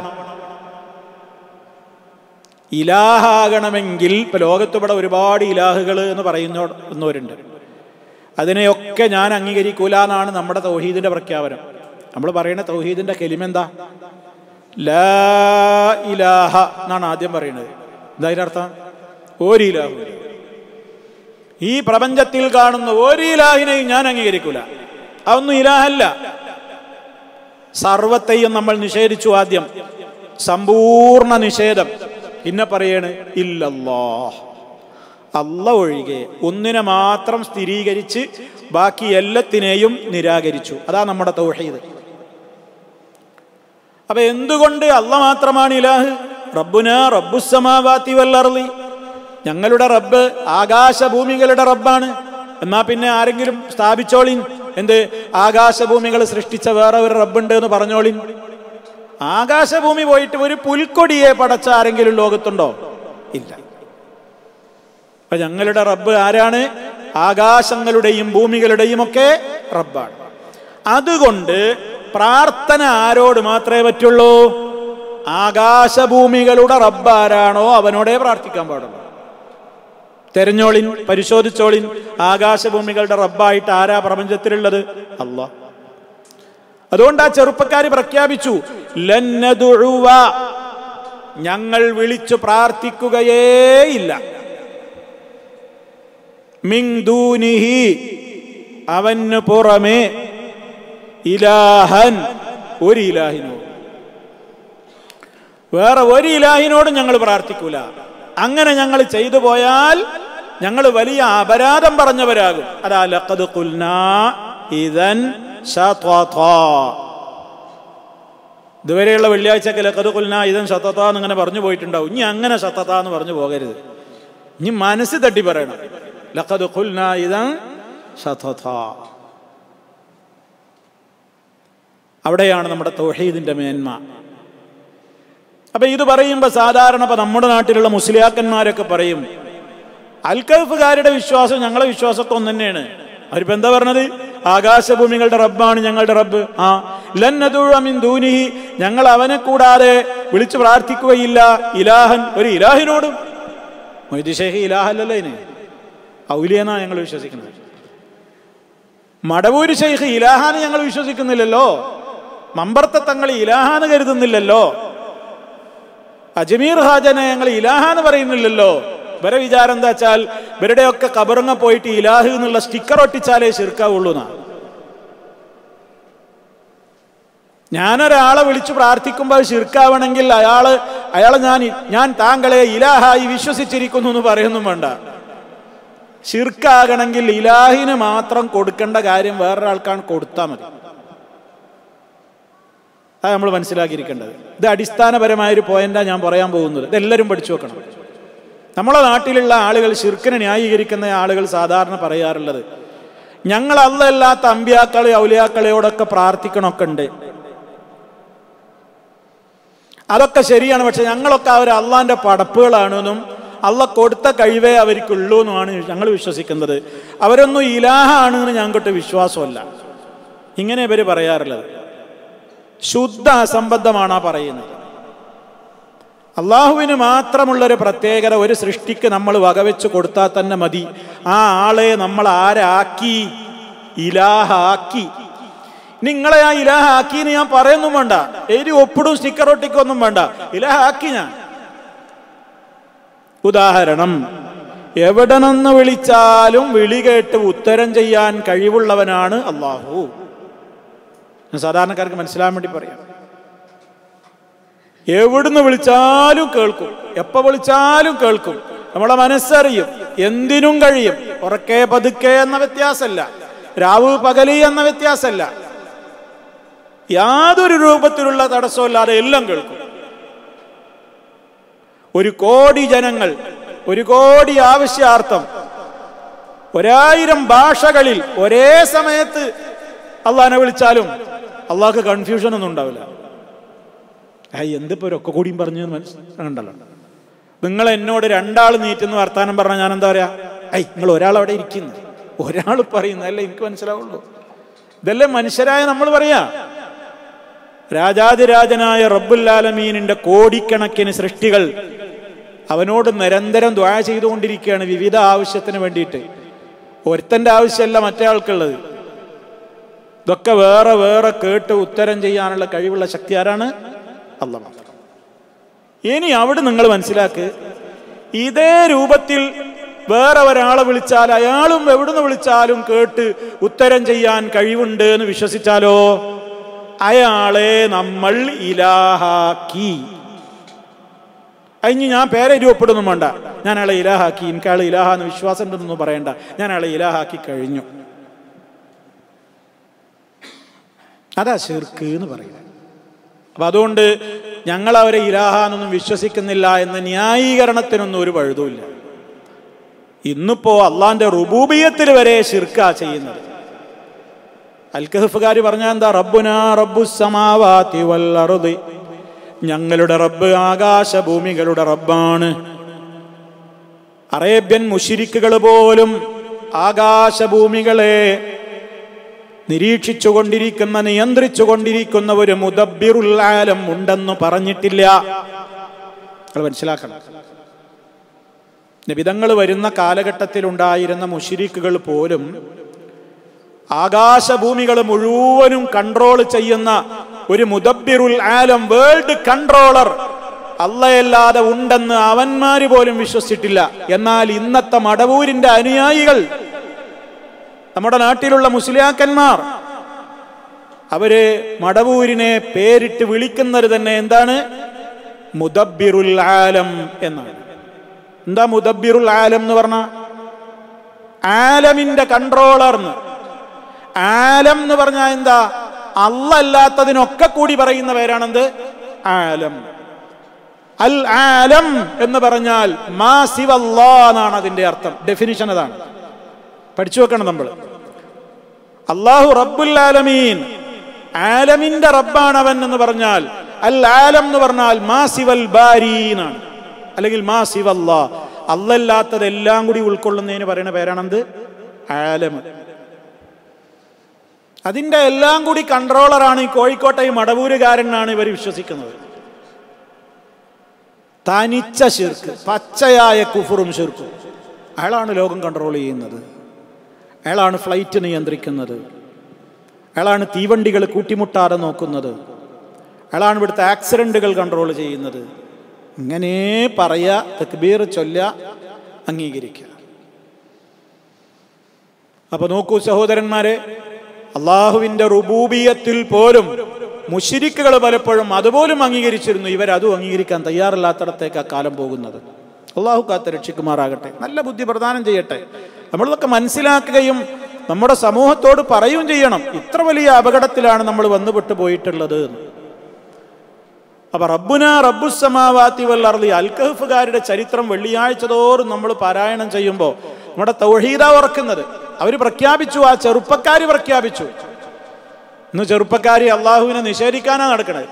ഇലാഹാകണമെങ്കിൽ ഇപ്പൊ ലോകത്തിവിടെ ഒരുപാട് ഇലാഹുകൾ എന്ന് പറയുന്നവരുണ്ട് അതിനെയൊക്കെ ഞാൻ അംഗീകരിക്കൂല എന്നാണ് നമ്മുടെ തൗഹീദിന്റെ പ്രഖ്യാപനം നമ്മൾ പറയുന്ന തൗഹീദിന്റെ കെലിമെന്താ ലാ ഇലാഹ എന്നാണ് ആദ്യം പറയുന്നത് എന്താ അതിന്റെ അർത്ഥം ഒരു ഇലാഹു ഈ പ്രപഞ്ചത്തിൽ കാണുന്ന ഒരു ഇലാഹിനെയും ഞാൻ അംഗീകരിക്കൂല അതൊന്നും ഇലാഹല്ല സർവത്തെയും നമ്മൾ നിഷേധിച്ചു ആദ്യം സമ്പൂർണ്ണ നിഷേധം പിന്നെ പറയണ് ഇല്ലല്ലാ അല്ല ഒഴികെ ഒന്നിനെ മാത്രം സ്ഥിരീകരിച്ച് ബാക്കി എല്ലാത്തിനെയും നിരാകരിച്ചു അതാ നമ്മുടെ തൗഹീദ് അപ്പൊ എന്തുകൊണ്ട് അല്ല മാത്രമാണ് ഇലാഹ് റബ്ബുന റബ്ബുസമാവാത്തി വല്ലർലി ഞങ്ങളുടെ റബ്ബ് ആകാശഭൂമികളുടെ റബ്ബാണ് എന്നാ പിന്നെ ആരെങ്കിലും സ്ഥാപിച്ചോളിൻ എന്ത് ആകാശഭൂമികൾ സൃഷ്ടിച്ച വേറെ ഒരു റബ്ബുണ്ട് എന്ന് പറഞ്ഞോളിൻ ആകാശഭൂമി പോയിട്ട് ഒരു പുൽക്കൊടിയെ പടച്ച ആരെങ്കിലും ലോകത്തുണ്ടോ ഇല്ല അപ്പൊ ഞങ്ങളുടെ റബ്ബ് ആരാണ് ആകാശങ്ങളുടെയും ഭൂമികളുടെയും ഒക്കെ റബ്ബാണ് അതുകൊണ്ട് പ്രാർത്ഥന ആരോട് മാത്രമേ പറ്റുള്ളൂ ആകാശഭൂമികളുടെ റബ്ബ് ആരാണോ അവനോടേ പ്രാർത്ഥിക്കാൻ പാടുള്ളൂ തെരഞ്ഞോളിൻ പരിശോധിച്ചോളിൻ ആകാശഭൂമികളുടെ റബ്ബായിട്ട് ആരാ പ്രപഞ്ചത്തിലുള്ളത് അല്ല അതുകൊണ്ട് ആ ചെറുപ്പക്കാര് പ്രഖ്യാപിച്ചു ലന്നതുഴുവ ഞങ്ങൾ വിളിച്ചു പ്രാർത്ഥിക്കുകയേയില്ല മിങ്ദൂനിഹി അവന് പുറമേ ഇലാഹൻ ഒരു ഇലാഹിനോട് വേറെ ഒരു ഇലാഹിനോടും ഞങ്ങൾ പ്രാർത്ഥിക്കൂല അങ്ങനെ ഞങ്ങൾ ചെയ്തു പോയാൽ ഞങ്ങൾ വലിയ അപരാധം പറഞ്ഞവരാകും അതാ ലഖദ് ഖുൽനാ ഇദൻ ശത്വതാ. ഇതുവരെയുള്ള വെള്ളിയാഴ്ചക്ക് ലഖദ് ഖുൽനാ ഇദൻ ശത്തത്ത എന്നിങ്ങനെ പറഞ്ഞു പോയിട്ടുണ്ടാവും ഇനി അങ്ങനെ ശത്തത്ത എന്ന് പറഞ്ഞു പോകരുത് ഇനി മനസ്സ് തട്ടി പറയണം ലഖദ് ഖുൽനാ ഇദൻ ശത്തത അവിടെയാണ് നമ്മുടെ തൗഹീദിന്റെ മേന്മ അപ്പൊ ഇത് പറയുമ്പോൾ സാധാരണ ഇപ്പൊ നമ്മുടെ നാട്ടിലുള്ള മുസ്ലിയാക്കന്മാരൊക്കെ പറയും അൽക്കഫുകാരുടെ വിശ്വാസം ഞങ്ങളെ വിശ്വാസമൊക്കെ ഒന്ന് തന്നെയാണ് അവരിപ്പോ എന്താ പറഞ്ഞത് ആകാശഭൂമികളുടെ റബ്ബാണ് ഞങ്ങളുടെ റബ്ബ് ആ ലന്നദൂഴമിൻ ദൂനിഹി ഞങ്ങൾ അവനെ കൂടാതെ വിളിച്ചു പ്രാർത്ഥിക്കുകയില്ല ഇലാഹൻ ഒരു ഇലാഹിനോടും മൊയ്തി ഷേഖ് ഇലാഹല്ലല്ലോ ഇതിന് ഔലിയെന്നാ ഞങ്ങൾ വിശ്വസിക്കുന്നത് മടവൂര് ഷെയ്ഖ് ഇലാഹാന്ന് ഞങ്ങൾ വിശ്വസിക്കുന്നില്ലല്ലോ മമ്പർത്തെ തങ്ങൾ ഇലാഹാന്ന് കരുതുന്നില്ലല്ലോ അജ്മീർ ഹാജനെ ഞങ്ങൾ ഇലാഹാന്ന് പറയുന്നില്ലല്ലോ ഇവരെ വിചാരം എന്താ വെച്ചാൽ ഇവരുടെയൊക്കെ കബറങ്ങ പോയിട്ട് ഇലാഹ് എന്നുള്ള സ്റ്റിക്കർ ഒട്ടിച്ചാലേ ശിർക്കാവുള്ളൂ എന്നാ ഞാനൊരാളെ വിളിച്ചു പ്രാർത്ഥിക്കുമ്പോൾ അത് ശിർക്കാവണമെങ്കിൽ അയാള് അയാളെ ഞാൻ ഞാൻ താങ്കളെ ഇലാഹായി വിശ്വസിച്ചിരിക്കുന്നു എന്ന് പറയുന്നു വേണ്ട ഷിർക്കാകണമെങ്കിൽ ഇലാഹിന് മാത്രം കൊടുക്കേണ്ട കാര്യം വേറൊരാൾക്കാണ് കൊടുത്താൽ മതി അത് നമ്മൾ മനസ്സിലാക്കിയിരിക്കേണ്ടത് ഇത് അടിസ്ഥാനപരമായ ഒരു പോയിന്റാണ് ഞാൻ പറയാൻ പോകുന്നത് ഇതെല്ലാവരും പഠിച്ചു വെക്കണം നമ്മളെ നാട്ടിലുള്ള ആളുകൾ ഷിർക്കിനെ ന്യായീകരിക്കുന്ന ആളുകൾ സാധാരണ പറയാറുള്ളത് ഞങ്ങൾ അല്ലല്ലാത്ത അമ്പ്യാക്കളെ ഔലിയാക്കളെയോടൊക്കെ പ്രാർത്ഥിക്കണമൊക്കെ ഉണ്ട് അതൊക്കെ ശരിയാണ് പക്ഷെ ഞങ്ങളൊക്കെ അവർ അള്ളാന്റെ പടപ്പുകളാണെന്നും അള്ള കൊടുത്ത കഴിവേ അവർക്കുള്ളൂ എന്നുമാണ് ഞങ്ങൾ വിശ്വസിക്കുന്നത് അവരൊന്നും ഇലാഹാണെന്ന് ഞങ്ങൾക്ക് വിശ്വാസമല്ല ഇങ്ങനെ ഇവർ പറയാറുള്ളത് ശുദ്ധ അസംബദ്ധമാണ് ആ പറയുന്നത് അള്ളാഹുവിന് മാത്രമുള്ളൊരു പ്രത്യേകത ഒരു സൃഷ്ടിക്ക് നമ്മൾ വകവെച്ച് കൊടുത്താൽ തന്നെ മതി ആ ആളെ നമ്മൾ ആരാക്കി ഇലാഹാക്കി നിങ്ങളെ ആ ഇലാഹാക്കി എന്ന് ഞാൻ പറയൊന്നും വേണ്ട എഴുതി ഒപ്പിടും സ്റ്റിക്കർ ഒട്ടിക്കൊന്നും വേണ്ട ഇലാഹാക്കി ഞാൻ ഉദാഹരണം എവിടെ നിന്ന് വിളിച്ചാലും വിളി കേട്ട് ഉത്തരം ചെയ്യാൻ കഴിവുള്ളവനാണ് അള്ളാഹു ഞാൻ സാധാരണക്കാർക്ക് മനസ്സിലാൻ വേണ്ടി പറയാം എവിടുന്ന് വിളിച്ചാലും കേൾക്കും എപ്പോ വിളിച്ചാലും കേൾക്കും നമ്മളെ മനസ്സറിയും എന്തിനും കഴിയും ഉറക്കെ പതുക്കെ എന്ന വ്യത്യാസമല്ല രാവ് പകലി എന്ന വ്യത്യാസമല്ല യാതൊരു രൂപത്തിലുള്ള തടസ്സമില്ലാതെ എല്ലാം കേൾക്കും ഒരു കോടി ജനങ്ങൾ ഒരു കോടി ആവശ്യാർത്ഥം ഒരായിരം ഭാഷകളിൽ ഒരേ സമയത്ത് അള്ളാഹിനെ വിളിച്ചാലും അള്ളാഹ്ക്ക് കൺഫ്യൂഷൻ ഒന്നും ഉണ്ടാവില്ല ഏയ് എന്തിപ്പോ ഒക്കെ കൂടിയും പറഞ്ഞു മനസ്സിലുണ്ടല്ലോ നിങ്ങൾ എന്നോട് രണ്ടാൾ നീറ്റുന്ന വർത്താനം പറഞ്ഞാൽ ഞാൻ എന്താ പറയാ ഐ നിങ്ങൾ ഒരാൾ അവിടെ ഇരിക്കുന്നു ഒരാൾ പറയുന്നതല്ലേ എനിക്ക് മനസ്സിലാവുള്ളൂ ഇതല്ലേ മനുഷ്യരായ നമ്മൾ പറയാ രാജാതിരാജനായ റബ്ബുല്ലാലമീനിന്റെ കോടിക്കണക്കിന് സൃഷ്ടികൾ അവനോട് നിരന്തരം ദ്വാ ചെയ്തുകൊണ്ടിരിക്കുകയാണ് വിവിധ ആവശ്യത്തിന് വേണ്ടിയിട്ട് ഒരുത്തന്റെ ആവശ്യമല്ല മറ്റേ ആൾക്കുള്ളത് ഇതൊക്കെ വേറെ വേറെ കേട്ട് ഉത്തരം ചെയ്യാനുള്ള കഴിവുള്ള ശക്തി ആരാണ് അല്ല മാത്രം ഇനി അവിടെ നിങ്ങൾ മനസ്സിലാക്ക് ഇതേ രൂപത്തിൽ വേറെ ഒരാളെ വിളിച്ചാൽ അയാളും എവിടുന്ന് വിളിച്ചാലും കേട്ട് ഉത്തരം ചെയ്യാൻ കഴിവുണ്ട് എന്ന് വിശ്വസിച്ചാലോ അയാളെ നമ്മൾ ഇലാഹാക്കി അതിന് ഞാൻ പേരെ രൂപപ്പെടുന്നു വേണ്ട ഞാൻ അയാളെ ഇലാഹാക്കി എനിക്ക് അയാളെ ഇലാഹ എന്ന് വിശ്വാസം ഉണ്ടെന്നൊന്നും പറയണ്ട ഞാൻ അയാളെ ഇലാഹാക്കി കഴിഞ്ഞു അതാ ഷിർക്ക് എന്ന് പറയുന്നത് അപ്പൊ അതുകൊണ്ട് ഞങ്ങൾ അവരെ ഇലാഹ എന്നൊന്നും വിശ്വസിക്കുന്നില്ല എന്ന ന്യായീകരണത്തിനൊന്നും ഒരു പഴുതുമില്ല ഇന്നിപ്പോ അള്ളാന്റെ റുബൂബിയത്തിൽ വരെ ഷിർക്കാ ചെയ്യുന്നത് അൽക്കഹഫുകാർ പറഞ്ഞ എന്താ റബ്ബുന റബ്ബു സമാവാതി വൽ അർദി ഞങ്ങളുടെ റബ്ബ് ആകാശഭൂമികളുടെ റബ്ബാണ് അറേബ്യൻ മുഷിരിക്കുകൾ പോലും ആകാശഭൂമികളെ നിരീക്ഷിച്ചുകൊണ്ടിരിക്കുന്ന നിയന്ത്രിച്ചുകൊണ്ടിരിക്കുന്ന ഒരു മുദബിറുൽ ആലം ഉണ്ടെന്ന് പറഞ്ഞിട്ടില്ല നിങ്ങൾ മനസ്സിലാക്കണം നിബിതങ്ങൾ വരുന്ന കാലഘട്ടത്തിൽ ഉണ്ടായിരുന്ന മുഷിരിക്കുകൾ പോലും ആകാശഭൂമികൾ മുഴുവനും കൺട്രോൾ ചെയ്യുന്ന ഒരു മുദബിറുൽ ആലം വേൾഡ് കൺട്രോളർ അല്ലയല്ലാതെ ഉണ്ടെന്ന് അവന്മാര് പോലും വിശ്വസിച്ചിട്ടില്ല എന്നാൽ ഇന്നത്തെ മടവൂരിന്റെ അനുയായികൾ നമ്മുടെ നാട്ടിലുള്ള മുസ്ലിയാക്കന്മാർ അവര് മടവൂരിനെ പേരിട്ട് വിളിക്കുന്നത് തന്നെ എന്താണ് മുദബിറുൽ ആലം എന്നാണ് എന്താ മുദബിറുൽ ആലം എന്ന് പറഞ്ഞ ആലമിന്റെ കൺട്രോളർ ആലം എന്ന് പറഞ്ഞാൽ എന്താ അല്ലല്ലാത്തതിനൊക്കെ കൂടി പറയുന്ന പേരാണെന്ത് ആലം അൽ ആലം എന്ന് പറഞ്ഞാൽ മാ സിവല്ലാ എന്നാണ് അതിന്റെ അർത്ഥം ഡെഫിനിഷൻ അതാണ് പഠിച്ചു വെക്കണം നമ്മൾ അള്ളാഹു റബ്ബുൽ ആലമീൻ ആലമിന്റെ റബ്ബാണ് അവൻ എന്ന് പറഞ്ഞാൽ അൽ ആലം എന്ന് പറഞ്ഞാൽ മാ സിവൽ ബാരി എന്നാണ് അല്ലെങ്കിൽ മാ സിവല്ല അല്ലല്ലാത്തത് എല്ലാം കൂടി ഉൾക്കൊള്ളുന്നതിന് പറയുന്ന പേരാണെന്ത് ആലം അതിന്റെ എല്ലാം കൂടി കൺട്രോളറാണ് ഈ കോഴിക്കോട്ടെ ഈ മടവൂരുകാരനാണ് ഇവർ വിശ്വസിക്കുന്നത് തനിച്ച ശിർക്ക് പച്ചയായ കുഫറും ശിർക്കും അയാളാണ് ലോകം കൺട്രോൾ ചെയ്യുന്നത് അയാളാണ് ഫ്ലൈറ്റ് നിയന്ത്രിക്കുന്നത് അയാളാണ് തീവണ്ടികൾ കൂട്ടിമുട്ടാതെ നോക്കുന്നത് അയാളാണ് ഇവിടുത്തെ ആക്സിഡന്റുകൾ കൺട്രോൾ ചെയ്യുന്നത് ഇങ്ങനെ പറയാ തക്ബീർ ചൊല്ല അംഗീകരിക്കുക അപ്പൊ നോക്കൂ സഹോദരന്മാരെ അള്ളാഹുവിന്റെ റുബൂബിയത്തിൽ പോലും മുഷിരിക്കുകൾ പലപ്പോഴും അതുപോലും അംഗീകരിച്ചിരുന്നു ഇവരതും അംഗീകരിക്കാൻ തയ്യാറില്ലാത്തടത്തേക്ക് ആ കാലം പോകുന്നത് അള്ളാഹു കാത്ത് രക്ഷിക്കുമാറാകട്ടെ നല്ല ബുദ്ധി പ്രദാനം ചെയ്യട്ടെ നമ്മളിതൊക്കെ മനസ്സിലാക്കുകയും നമ്മുടെ സമൂഹത്തോട് പറയുകയും ചെയ്യണം ഇത്ര വലിയ അപകടത്തിലാണ് നമ്മൾ വന്നുപെട്ട് പോയിട്ടുള്ളത് എന്ന്. അപ്പൊ റബ്ബുന റബ്ബുസമാവാത്തി വല്ലർലി അൽക്കഹഫുകാരുടെ ചരിത്രം വെള്ളിയാഴ്ച തോറും നമ്മൾ പാരായണം ചെയ്യുമ്പോൾ നമ്മുടെ തൗഹീദ ഉറക്കുന്നത് അവർ പ്രഖ്യാപിച്ചു ആ ചെറുപ്പക്കാർ പ്രഖ്യാപിച്ചു ഇന്ന് ചെറുപ്പക്കാരി അള്ളാഹുവിനെ നിഷേധിക്കാനാ നടക്കണത്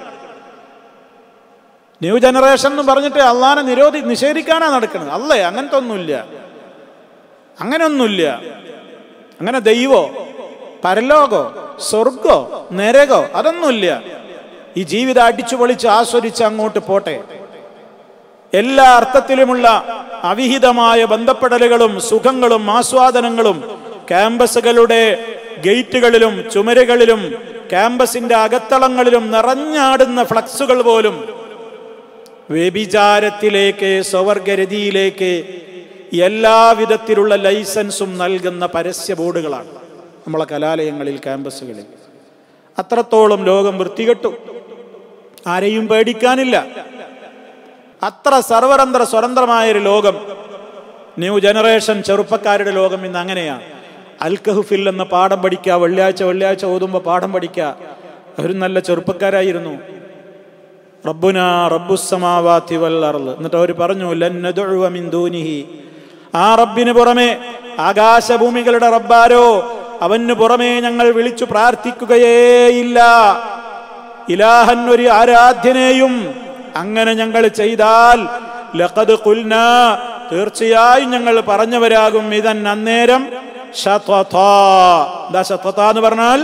ന്യൂ ജനറേഷൻ എന്ന് പറഞ്ഞിട്ട് അള്ളാഹിനെ നിരോധി നിഷേധിക്കാനാ നടക്കുന്നത് അല്ലേ അങ്ങനത്തെ ഒന്നുമില്ല അങ്ങനെയൊന്നുമില്ല അങ്ങനെ ദൈവോ പരലോകോ സ്വർഗോ നരകോ അതൊന്നുമില്ല ഈ ജീവിതം അടിച്ചു പൊളിച്ച് ആസ്വദിച്ച് അങ്ങോട്ട് പോട്ടെ എല്ലാ അർത്ഥത്തിലുമുള്ള അവിഹിതമായ ബന്ധപ്പെടലുകളും സുഖങ്ങളും ആസ്വാദനങ്ങളും ക്യാമ്പസുകളുടെ ഗേറ്റുകളിലും ചുമരുകളിലും ക്യാമ്പസിന്റെ അകത്തളങ്ങളിലും നിറഞ്ഞാടുന്ന ഫ്ലക്സുകൾ പോലും വ്യഭിചാരത്തിലേക്ക് സ്വവർഗരതിയിലേക്ക് എല്ലാവിധത്തിലുള്ള ലൈസൻസും നൽകുന്ന പരസ്യ ബോർഡുകളാണ് നമ്മളെ കലാലയങ്ങളിൽ ക്യാമ്പസുകളിൽ അത്രത്തോളം ലോകം വൃത്തികെട്ടു ആരെയും പേടിക്കാനില്ല അത്ര സർവതന്ത്ര സ്വതന്ത്രമായൊരു ലോകം ന്യൂ ജനറേഷൻ ചെറുപ്പക്കാരുടെ ലോകം ഇന്ന് അങ്ങനെയാണ് അൽക്കഹുഫിൽ എന്ന പാഠം പഠിക്കുക വെള്ളിയാഴ്ച വെള്ളിയാഴ്ച ഓതുമ്പോൾ പാഠം പഠിക്കുക അവർ നല്ല ചെറുപ്പക്കാരായിരുന്നു റബ്ബുന റബ്ബുസമാവാത്തി വല്ലർള് എന്നിട്ട് അവർ പറഞ്ഞു ലന്നദുഅ മിൻ ദൂനിഹി ആ റബ്ബിന് പുറമെ ആകാശഭൂമികളുടെ റബ്ബാരോ അവന് പുറമെ ഞങ്ങൾ വിളിച്ചു പ്രാർത്ഥിക്കുകയേയില്ല ഇലാഹൻ ഒരു ആരാധ്യനെയും അങ്ങനെ ഞങ്ങൾ ചെയ്താൽ ലഖദ് ഖുൽന തീർച്ചയായും ഞങ്ങൾ പറഞ്ഞവരാകും ഇതൻ അന്നേരം ശത്വതാ. എന്താ ശത്വത എന്ന് പറഞ്ഞാൽ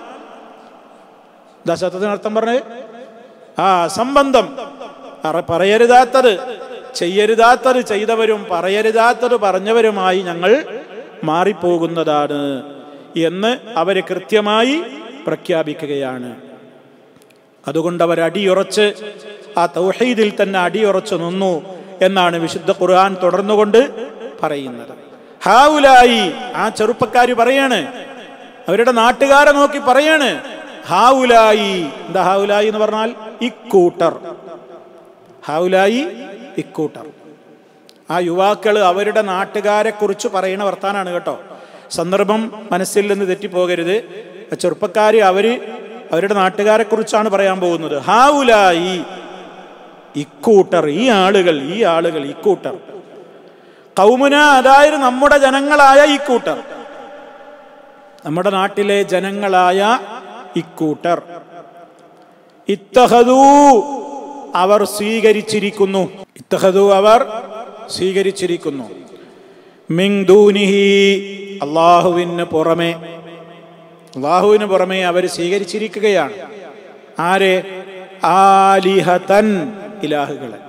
എന്താ ശത്വത്തിന് അർത്ഥം പറഞ്ഞേ ആ സംബന്ധം അറ- പറയരുതാത്തത് ചെയ്യരുതാത്തത് ചെയ്തവരും പറയരുതാത്തത് പറഞ്ഞവരുമായി ഞങ്ങൾ മാറിപ്പോകുന്നതാണ് എന്ന് അവര് കൃത്യമായി പ്രഖ്യാപിക്കുകയാണ് അതുകൊണ്ട് അവർ അടിയുറച്ച് ആ തൗഹീദിൽ തന്നെ അടിയുറച്ചു നിന്നു എന്നാണ് വിശുദ്ധ ഖുർആൻ തുടർന്നുകൊണ്ട് പറയുന്നത് ഹാവുലായി ആ ചെറുപ്പക്കാര് പറയാണ് അവരുടെ നാട്ടുകാരെ നോക്കി പറയാണ് ഹാവുലായി എന്താ ഹാവുലായി എന്ന് പറഞ്ഞാൽ ഇക്കൂട്ടർ ഹാവുലായി ഇക്കൂട്ടർ ആ യുവാക്കള് അവരുടെ നാട്ടുകാരെ കുറിച്ച് പറയുന്ന വർത്താനാണ് കേട്ടോ സന്ദർഭം മനസ്സിൽ നിന്ന് തെറ്റിപ്പോകരുത് ആ ചെറുപ്പക്കാര് അവര് അവരുടെ നാട്ടുകാരെ കുറിച്ചാണ് പറയാൻ പോകുന്നത് ഹാവുലായി ഇക്കൂട്ടർ ഈ ആളുകൾ ഈ ആളുകൾ ഇക്കൂട്ടർ കൗമുന അതായത് നമ്മുടെ ജനങ്ങളായ ഇക്കൂട്ടർ നമ്മുടെ നാട്ടിലെ ജനങ്ങളായ ഇക്കൂട്ടർ ഇത്തഹദൂ അവർ സ്വീകരിച്ചിരിക്കുന്നു ഇത്തഹദൂ അവർ സ്വീകരിച്ചിരിക്കുന്നു മിങ്ദൂനിഹി അള്ളാഹുവിന് പുറമെ അള്ളാഹുവിന് പുറമെ അവർ സ്വീകരിച്ചിരിക്കുകയാണ് ആരെ ആലിഹതൻ ഇലാഹുകളെ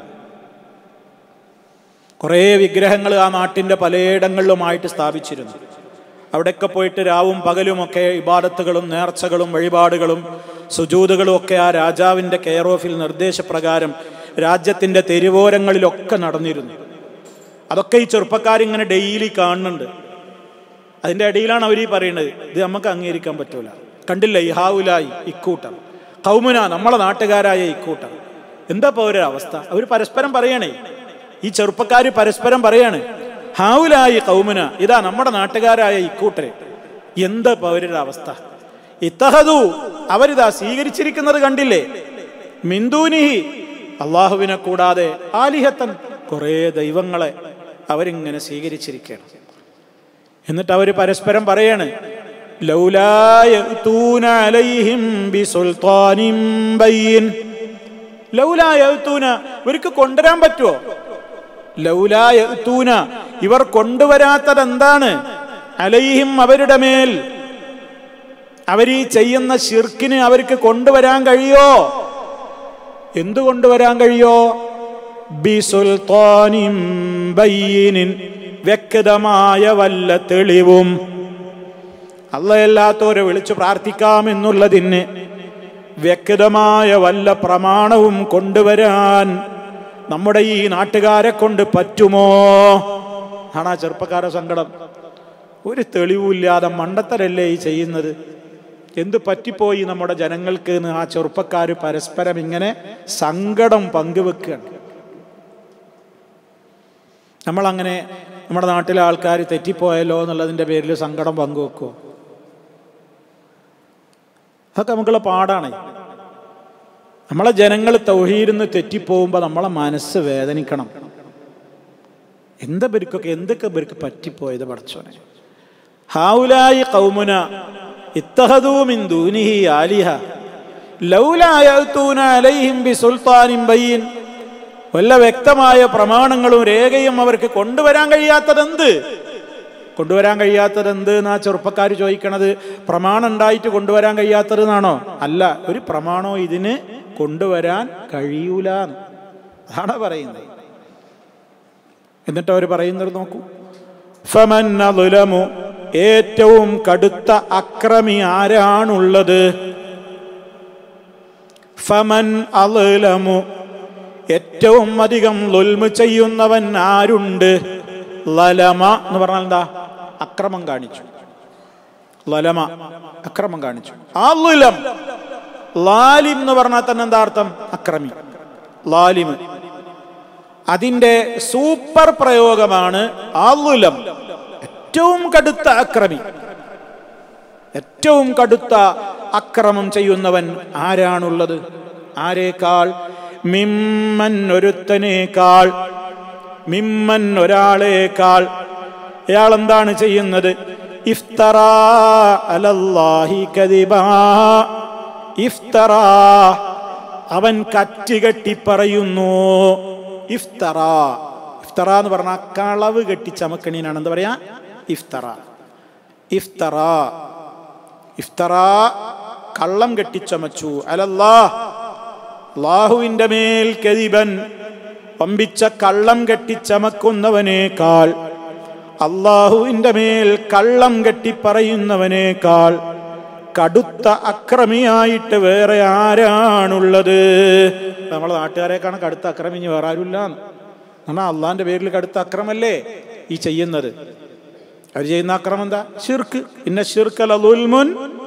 കുറേ വിഗ്രഹങ്ങൾ ആ നാട്ടിൻ്റെ പലയിടങ്ങളിലുമായിട്ട് സ്ഥാപിച്ചിരുന്നു അവിടെയൊക്കെ പോയിട്ട് രാവും പകലുമൊക്കെ ഇബാദത്തുകളും നേർച്ചകളും വഴിപാടുകളും സുജൂതുകളും ഒക്കെ ആ രാജാവിൻ്റെ കെയർ ഓഫിൽ നിർദ്ദേശപ്രകാരം രാജ്യത്തിൻ്റെ തെരുവോരങ്ങളിലൊക്കെ നടന്നിരുന്നു അതൊക്കെ ഈ ചെറുപ്പക്കാരിങ്ങനെ ഡെയിലി കാണുന്നുണ്ട് അതിൻ്റെ ഇടയിലാണ് അവർ ഈ പറയുന്നത് ഇത് നമുക്ക് അംഗീകരിക്കാൻ പറ്റൂല കണ്ടില്ല ഈ ഹാവുലായി ഇക്കൂട്ടം കൗമുന നമ്മളെ നാട്ടുകാരായ ഇക്കൂട്ടം എന്താ ഇപ്പോൾ അവരുടെ അവസ്ഥ അവർ പരസ്പരം പറയണേ ഈ ചെറുപ്പക്കാർ പരസ്പരം പറയാണ് ഹാവുലായി കൗമുന ഇതാ നമ്മുടെ നാട്ടുകാരായ ഇക്കൂട്ടരെ എന്താ ഇപ്പോൾ അവരുടെ അവസ്ഥ ഇത്തഹദു അവരിതാ സ്വീകരിച്ചിരിക്കുന്നത് കണ്ടില്ലേ മിന്ദൂനിഹി അള്ളാഹുവിനെ കൂടാതെ ആലിഹത്തൻ കുറേ ദൈവങ്ങളെ അവരിങ്ങനെ സ്വീകരിച്ചിരിക്കുകയാണ് എന്നിട്ട് അവർ പരസ്പരം പറയാണ് ലൗലാ യഅ്തൂന അലൈഹിം ബിസുൽത്താനിൻ ബയ്യിൻ ലൗലാ യഅ്തൂന ഇവർക്ക് കൊണ്ടുവരാൻ പറ്റുമോ ലൗലാ യഅ്തൂന ഇവർ കൊണ്ടുവരാത്തത് എന്താണ് അലൈഹിം അവരുടെ മേൽ അവർ ഈ ചെയ്യുന്ന ഷിർക്കിന് അവർക്ക് കൊണ്ടുവരാൻ കഴിയോ എന്തു കൊണ്ടുവരാൻ കഴിയോ ബിസുൽത്താനിൻ ബയ്യിനിൻ വ്യക്തമായ വല്ല തെളിവും അല്ലയല്ലാത്തവരെ വിളിച്ചു പ്രാർത്ഥിക്കാമെന്നുള്ളതിന് വ്യക്തമായ വല്ല പ്രമാണവും കൊണ്ടുവരാൻ നമ്മുടെ ഈ നാട്ടുകാരെ കൊണ്ട് പറ്റുമോ ആണ് ആ ചെറുപ്പക്കാരെ സങ്കടം ഒരു തെളിവുമില്ലാതെ മണ്ടത്തരല്ലേ ഈ ചെയ്യുന്നത് എന്ത് പറ്റിപ്പോയി നമ്മുടെ ജനങ്ങൾക്ക് എന്ന് ആ ചെറുപ്പക്കാർ പരസ്പരം ഇങ്ങനെ സങ്കടം പങ്കുവെക്കുകയാണ് നമ്മളങ്ങനെ നമ്മുടെ നാട്ടിലെ ആൾക്കാർ തെറ്റിപ്പോയല്ലോ എന്നുള്ളതിൻ്റെ പേരിൽ സങ്കടം പങ്കുവെക്കുമോ അതൊക്കെ നമുക്കുള്ള പാടാണ് നമ്മളെ ജനങ്ങൾ തൗഹീരുന്ന് തെറ്റിപ്പോകുമ്പോൾ നമ്മളെ മനസ്സ് വേദനിക്കണം എന്താ പേർക്കൊക്കെ എന്തൊക്കെ പേർക്ക് പറ്റിപ്പോയത് പടച്ചോനെ ഹാവുലായി കൗമുന ഇത്തഹദൂ മിൻ ദൂനിഹി ആലിഹ ലൗലാ യഅ്തൂന അലൈഹിം ബിസുൽത്താനിൻ ബയ്യിൻ വല്ല വ്യക്തമായ പ്രമാണങ്ങളും രേഖയും അവർക്ക് കൊണ്ടുവരാൻ കഴിയാത്തതെന്ത് കൊണ്ടുവരാൻ കഴിയാത്തത് എന്ത് എന്നാ ചെറുപ്പക്കാർ ചോദിക്കണത് പ്രമാണം ഉണ്ടായിട്ട് കൊണ്ടുവരാൻ കഴിയാത്തത് എന്നാണോ അല്ല ഒരു പ്രമാണോ ഇതിന് കൊണ്ടുവരാൻ കഴിയൂല അതാണ് പറയുന്നത് എന്നിട്ട് അവർ പറയുന്നത് നോക്കൂ ഫമൻ അളുലമു ഏറ്റവും കടുത്ത അക്രമി ആരാണുള്ളത് ഫമൻ അളുലമു ഏറ്റവും അധികം ലുൽമ് ചെയ്യുന്നവൻ ആരുണ്ട് ലലമ എന്ന് പറഞ്ഞാൽ എന്താ അക്രമം കാണിച്ചു ലലമ അക്രമം കാണിച്ചു ആലുലം ലാലിം എന്ന് പറഞ്ഞാൽ തന്നെ എന്താ അർത്ഥം അക്രമി ലാലിം അതിന്റെ സൂപ്പർ പ്രയോഗമാണ് ആലുലം ഏറ്റവും കടുത്ത അക്രമി ഏറ്റവും കടുത്ത അക്രമം ചെയ്യുന്നവൻ ആരാണുള്ളത് ആരേക്കാൾ മിമ്മൻ ഒരുത്തനേക്കാൾ മിമ്മൻ ഒരാളേക്കാൾ അയാൾ എന്താണ് ചെയ്യുന്നത് ഇഫ്തറാ അലല്ലാഹി കദിബാ ഇഫ്തറാ അവൻ കറ്റുകെട്ടി പറയുന്നു ഇഫ്തറാ ഇഫ്തറ എന്ന് പറഞ്ഞാൽ കളവ് കെട്ടി ചമക്കണീനാണ് എന്താ പറയാ ഇഫ്തറ ഇഫ്തറ ഇഫ്തറ കള്ളം കെട്ടിച്ചമച്ചു അലല്ലാ ലാഹുവിന്റെ മേൽ കതിബൻ പമ്പിച്ച കള്ളം കെട്ടിച്ചമക്കുന്നവനേക്കാൾ അള്ളാഹുവിന്റെ മേൽ കള്ളം കെട്ടിപ്പറയുന്നവനേക്കാൾ കടുത്ത അക്രമിയായിട്ട് വേറെ ആരാണുള്ളത് നമ്മളെ നാട്ടുകാരെക്കാണ് കടുത്ത അക്രമി ഇനി വേറെ ആരുമില്ല എന്നാൽ അള്ളാന്റെ പേരിൽ കടുത്ത അക്രമല്ലേ ഈ ചെയ്യുന്നത് അവർ ചെയ്യുന്ന അക്രമം എന്താ ഷിർക്ക് ഇന്ന ഷിർക്കലുൽമുൻ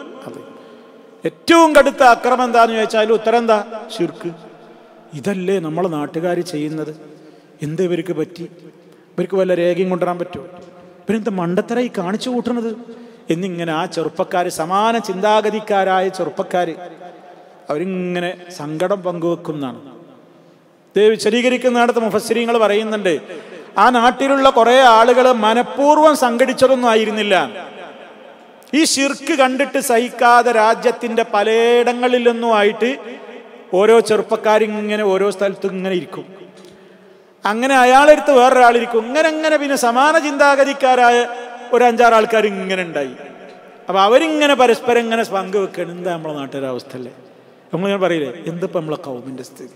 ഏറ്റവും കടുത്ത അക്രമം എന്താന്ന് ചോദിച്ചാൽ ഉത്തരം എന്താ ഷിർക്ക് ഇതല്ലേ നമ്മളെ നാട്ടുകാർ ചെയ്യുന്നത് എന്ത് ഇവർക്ക് പറ്റി ഇവർക്ക് വല്ല രേഖയും കൊണ്ടുവരാൻ പറ്റുമോ ഇവരെന്താ മണ്ടത്തരായി കാണിച്ചു കൂട്ടണത് എന്നിങ്ങനെ ആ ചെറുപ്പക്കാർ സമാന ചിന്താഗതിക്കാരായ ചെറുപ്പക്കാർ അവരിങ്ങനെ സങ്കടം പങ്കുവെക്കുന്നതാണ് ഇത് വിശദീകരിക്കുന്നിടത്ത് മുഫസ്സിരിങ്ങൾ പറയുന്നുണ്ട് ആ നാട്ടിലുള്ള കുറെ ആളുകൾ മനഃപൂർവ്വം സംഘടിച്ചതൊന്നും ആയിരുന്നില്ല ഈ ഷിർക്ക് കണ്ടിട്ട് സഹിക്കാതെ രാജ്യത്തിന്റെ പലയിടങ്ങളിൽ നിന്നുമായിട്ട് ഓരോ ചെറുപ്പക്കാരിങ്ങനെ ഓരോ സ്ഥലത്തും ഇങ്ങനെ ഇരിക്കും അങ്ങനെ അയാളെടുത്ത് വേറൊരാളിരിക്കും ഇങ്ങനെ ഇങ്ങനെ പിന്നെ സമാന ചിന്താഗതിക്കാരായ ഒരു അഞ്ചാറ് ആൾക്കാർ ഇങ്ങനെ ഉണ്ടായി അപ്പൊ അവരിങ്ങനെ പരസ്പരം ഇങ്ങനെ പങ്കുവെക്കണം എന്താ നമ്മളെ നാട്ടിലെ അവസ്ഥ അല്ലേ നമ്മളിങ്ങനെ പറയില്ലേ എന്തിപ്പോ നമ്മളെ കൗമിന്റെ സ്ഥിതി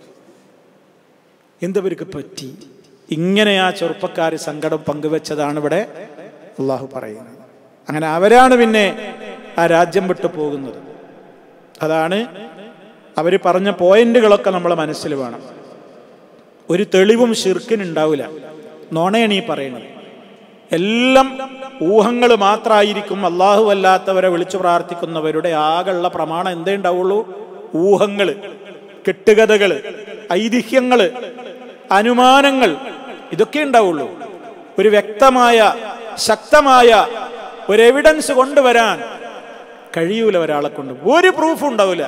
എന്തവർക്ക് പറ്റി ഇങ്ങനെ ആ ചെറുപ്പക്കാർ സങ്കടം പങ്കുവെച്ചതാണ് ഇവിടെ അള്ളാഹു പറയുന്നത് അങ്ങനെ അവരാണ് പിന്നെ ആ രാജ്യം വിട്ടു പോകുന്നത് അതാണ് അവർ പറഞ്ഞ പോയിന്റുകളൊക്കെ നമ്മളെ മനസ്സിൽ വേണം ഒരു തെളിവും ഷിർക്കിനുണ്ടാവില്ല നോണയാണ് ഈ പറയുന്നത് എല്ലാം ഊഹങ്ങൾ മാത്രമായിരിക്കും അള്ളാഹു അല്ലാത്തവരെ വിളിച്ചു പ്രാർത്ഥിക്കുന്നവരുടെ ആകെയുള്ള പ്രമാണം എന്തേ ഉണ്ടാവുള്ളൂ ഊഹങ്ങൾ കെട്ടുകഥകൾ ഐതിഹ്യങ്ങൾ അനുമാനങ്ങൾ ഇതൊക്കെ ഉണ്ടാവുള്ളൂ ഒരു വ്യക്തമായ ശക്തമായ ഒരു എവിഡൻസ് കൊണ്ടുവരാൻ കഴിയൂല ഒരാളെ കൊണ്ട് ഒരു പ്രൂഫും ഉണ്ടാവില്ല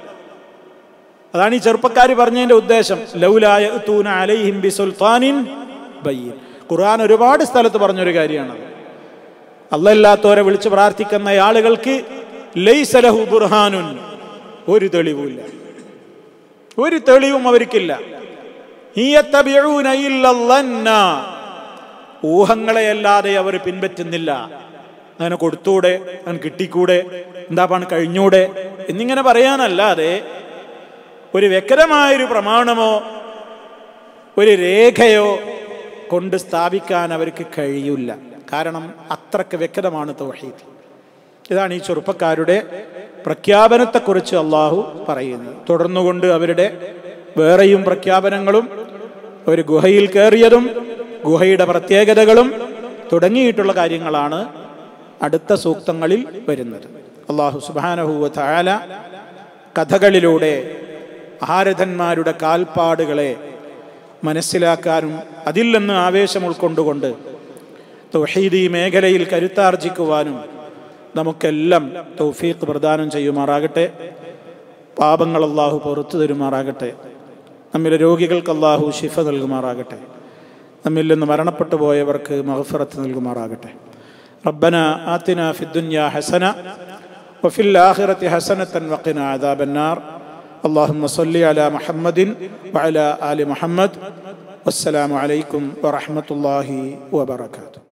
അതാണ് ഈ ചെറുപ്പക്കാർ പറഞ്ഞതിന്റെ ഉദ്ദേശം ലൗലായ തൂന അലൈഹിം ബി സുൽത്താനിൻ ബയ്യൻ ഖുർആൻ ഒരുപാട് സ്ഥലത്ത് പറഞ്ഞൊരു കാര്യമാണ് അല്ലല്ലാത്തവരെ വിളിച്ച് പ്രാർത്ഥിക്കുന്ന ആളുകൾക്ക് ലൈസലഹു ബുർഹാനുൻ ഒരു തെളിവുമില്ല ഒരു തെളിവും അവർക്കില്ല ഹിയത്തബിഊന ഇല്ലല്ലന്ന. ഊഹങ്ങളെയല്ലാതെ അവർ പിൻപറ്റുന്നില്ല അങ്ങനെ കൊടുത്തൂടെ അങ്ങനെ കിട്ടിക്കൂടെ എന്താ പണ കഴിഞ്ഞൂടെ എന്നിങ്ങനെ പറയാനല്ലാതെ ഒരു വ്യക്തമായൊരു പ്രമാണമോ ഒരു രേഖയോ കൊണ്ട് സ്ഥാപിക്കാൻ അവർക്ക് കഴിയില്ല കാരണം അത്രക്ക് വ്യക്തമാണ് തൗഹീദ് ഇതാണ് ഈ ചെറുപ്പക്കാരുടെ പ്രഖ്യാപനത്തെക്കുറിച്ച് അള്ളാഹു പറയുന്നത് തുടർന്നുകൊണ്ട് അവരുടെ വേറെയും പ്രഖ്യാപനങ്ങളും ഒരു ഗുഹയിൽ കയറിയതും ഗുഹയുടെ പ്രത്യേകതകളും തുടങ്ങിയിട്ടുള്ള കാര്യങ്ങളാണ് അടുത്ത സൂക്തങ്ങളിൽ വരുന്നത് അള്ളാഹു സുബാനഹുവ താല കഥകളിലൂടെ ആരഥന്മാരുടെ കാൽപ്പാടുകളെ മനസ്സിലാക്കാനും അതിൽ നിന്ന് ആവേശം ഉൾക്കൊണ്ടുകൊണ്ട് തൗഹീദി മേഖലയിൽ കരുത്താർജിക്കുവാനും നമുക്കെല്ലാം തൗഫീഖ് പ്രദാനം ചെയ്യുമാറാകട്ടെ പാപങ്ങൾ അള്ളാഹു പുറത്തു തരുമാറാകട്ടെ നമ്മിലെ രോഗികൾക്ക് അള്ളാഹു ശിഫ നൽകുമാറാകട്ടെ നമ്മിൽ നിന്ന് മരണപ്പെട്ടു പോയവർക്ക് മഹഫറത്ത് നൽകുമാറാകട്ടെ ربنا آتنا في الدنيا حسنة وفي الآخرة حسنة وقنا عذاب النار اللهم صل على محمد وعلى آل محمد والسلام عليكم ورحمة الله وبركاته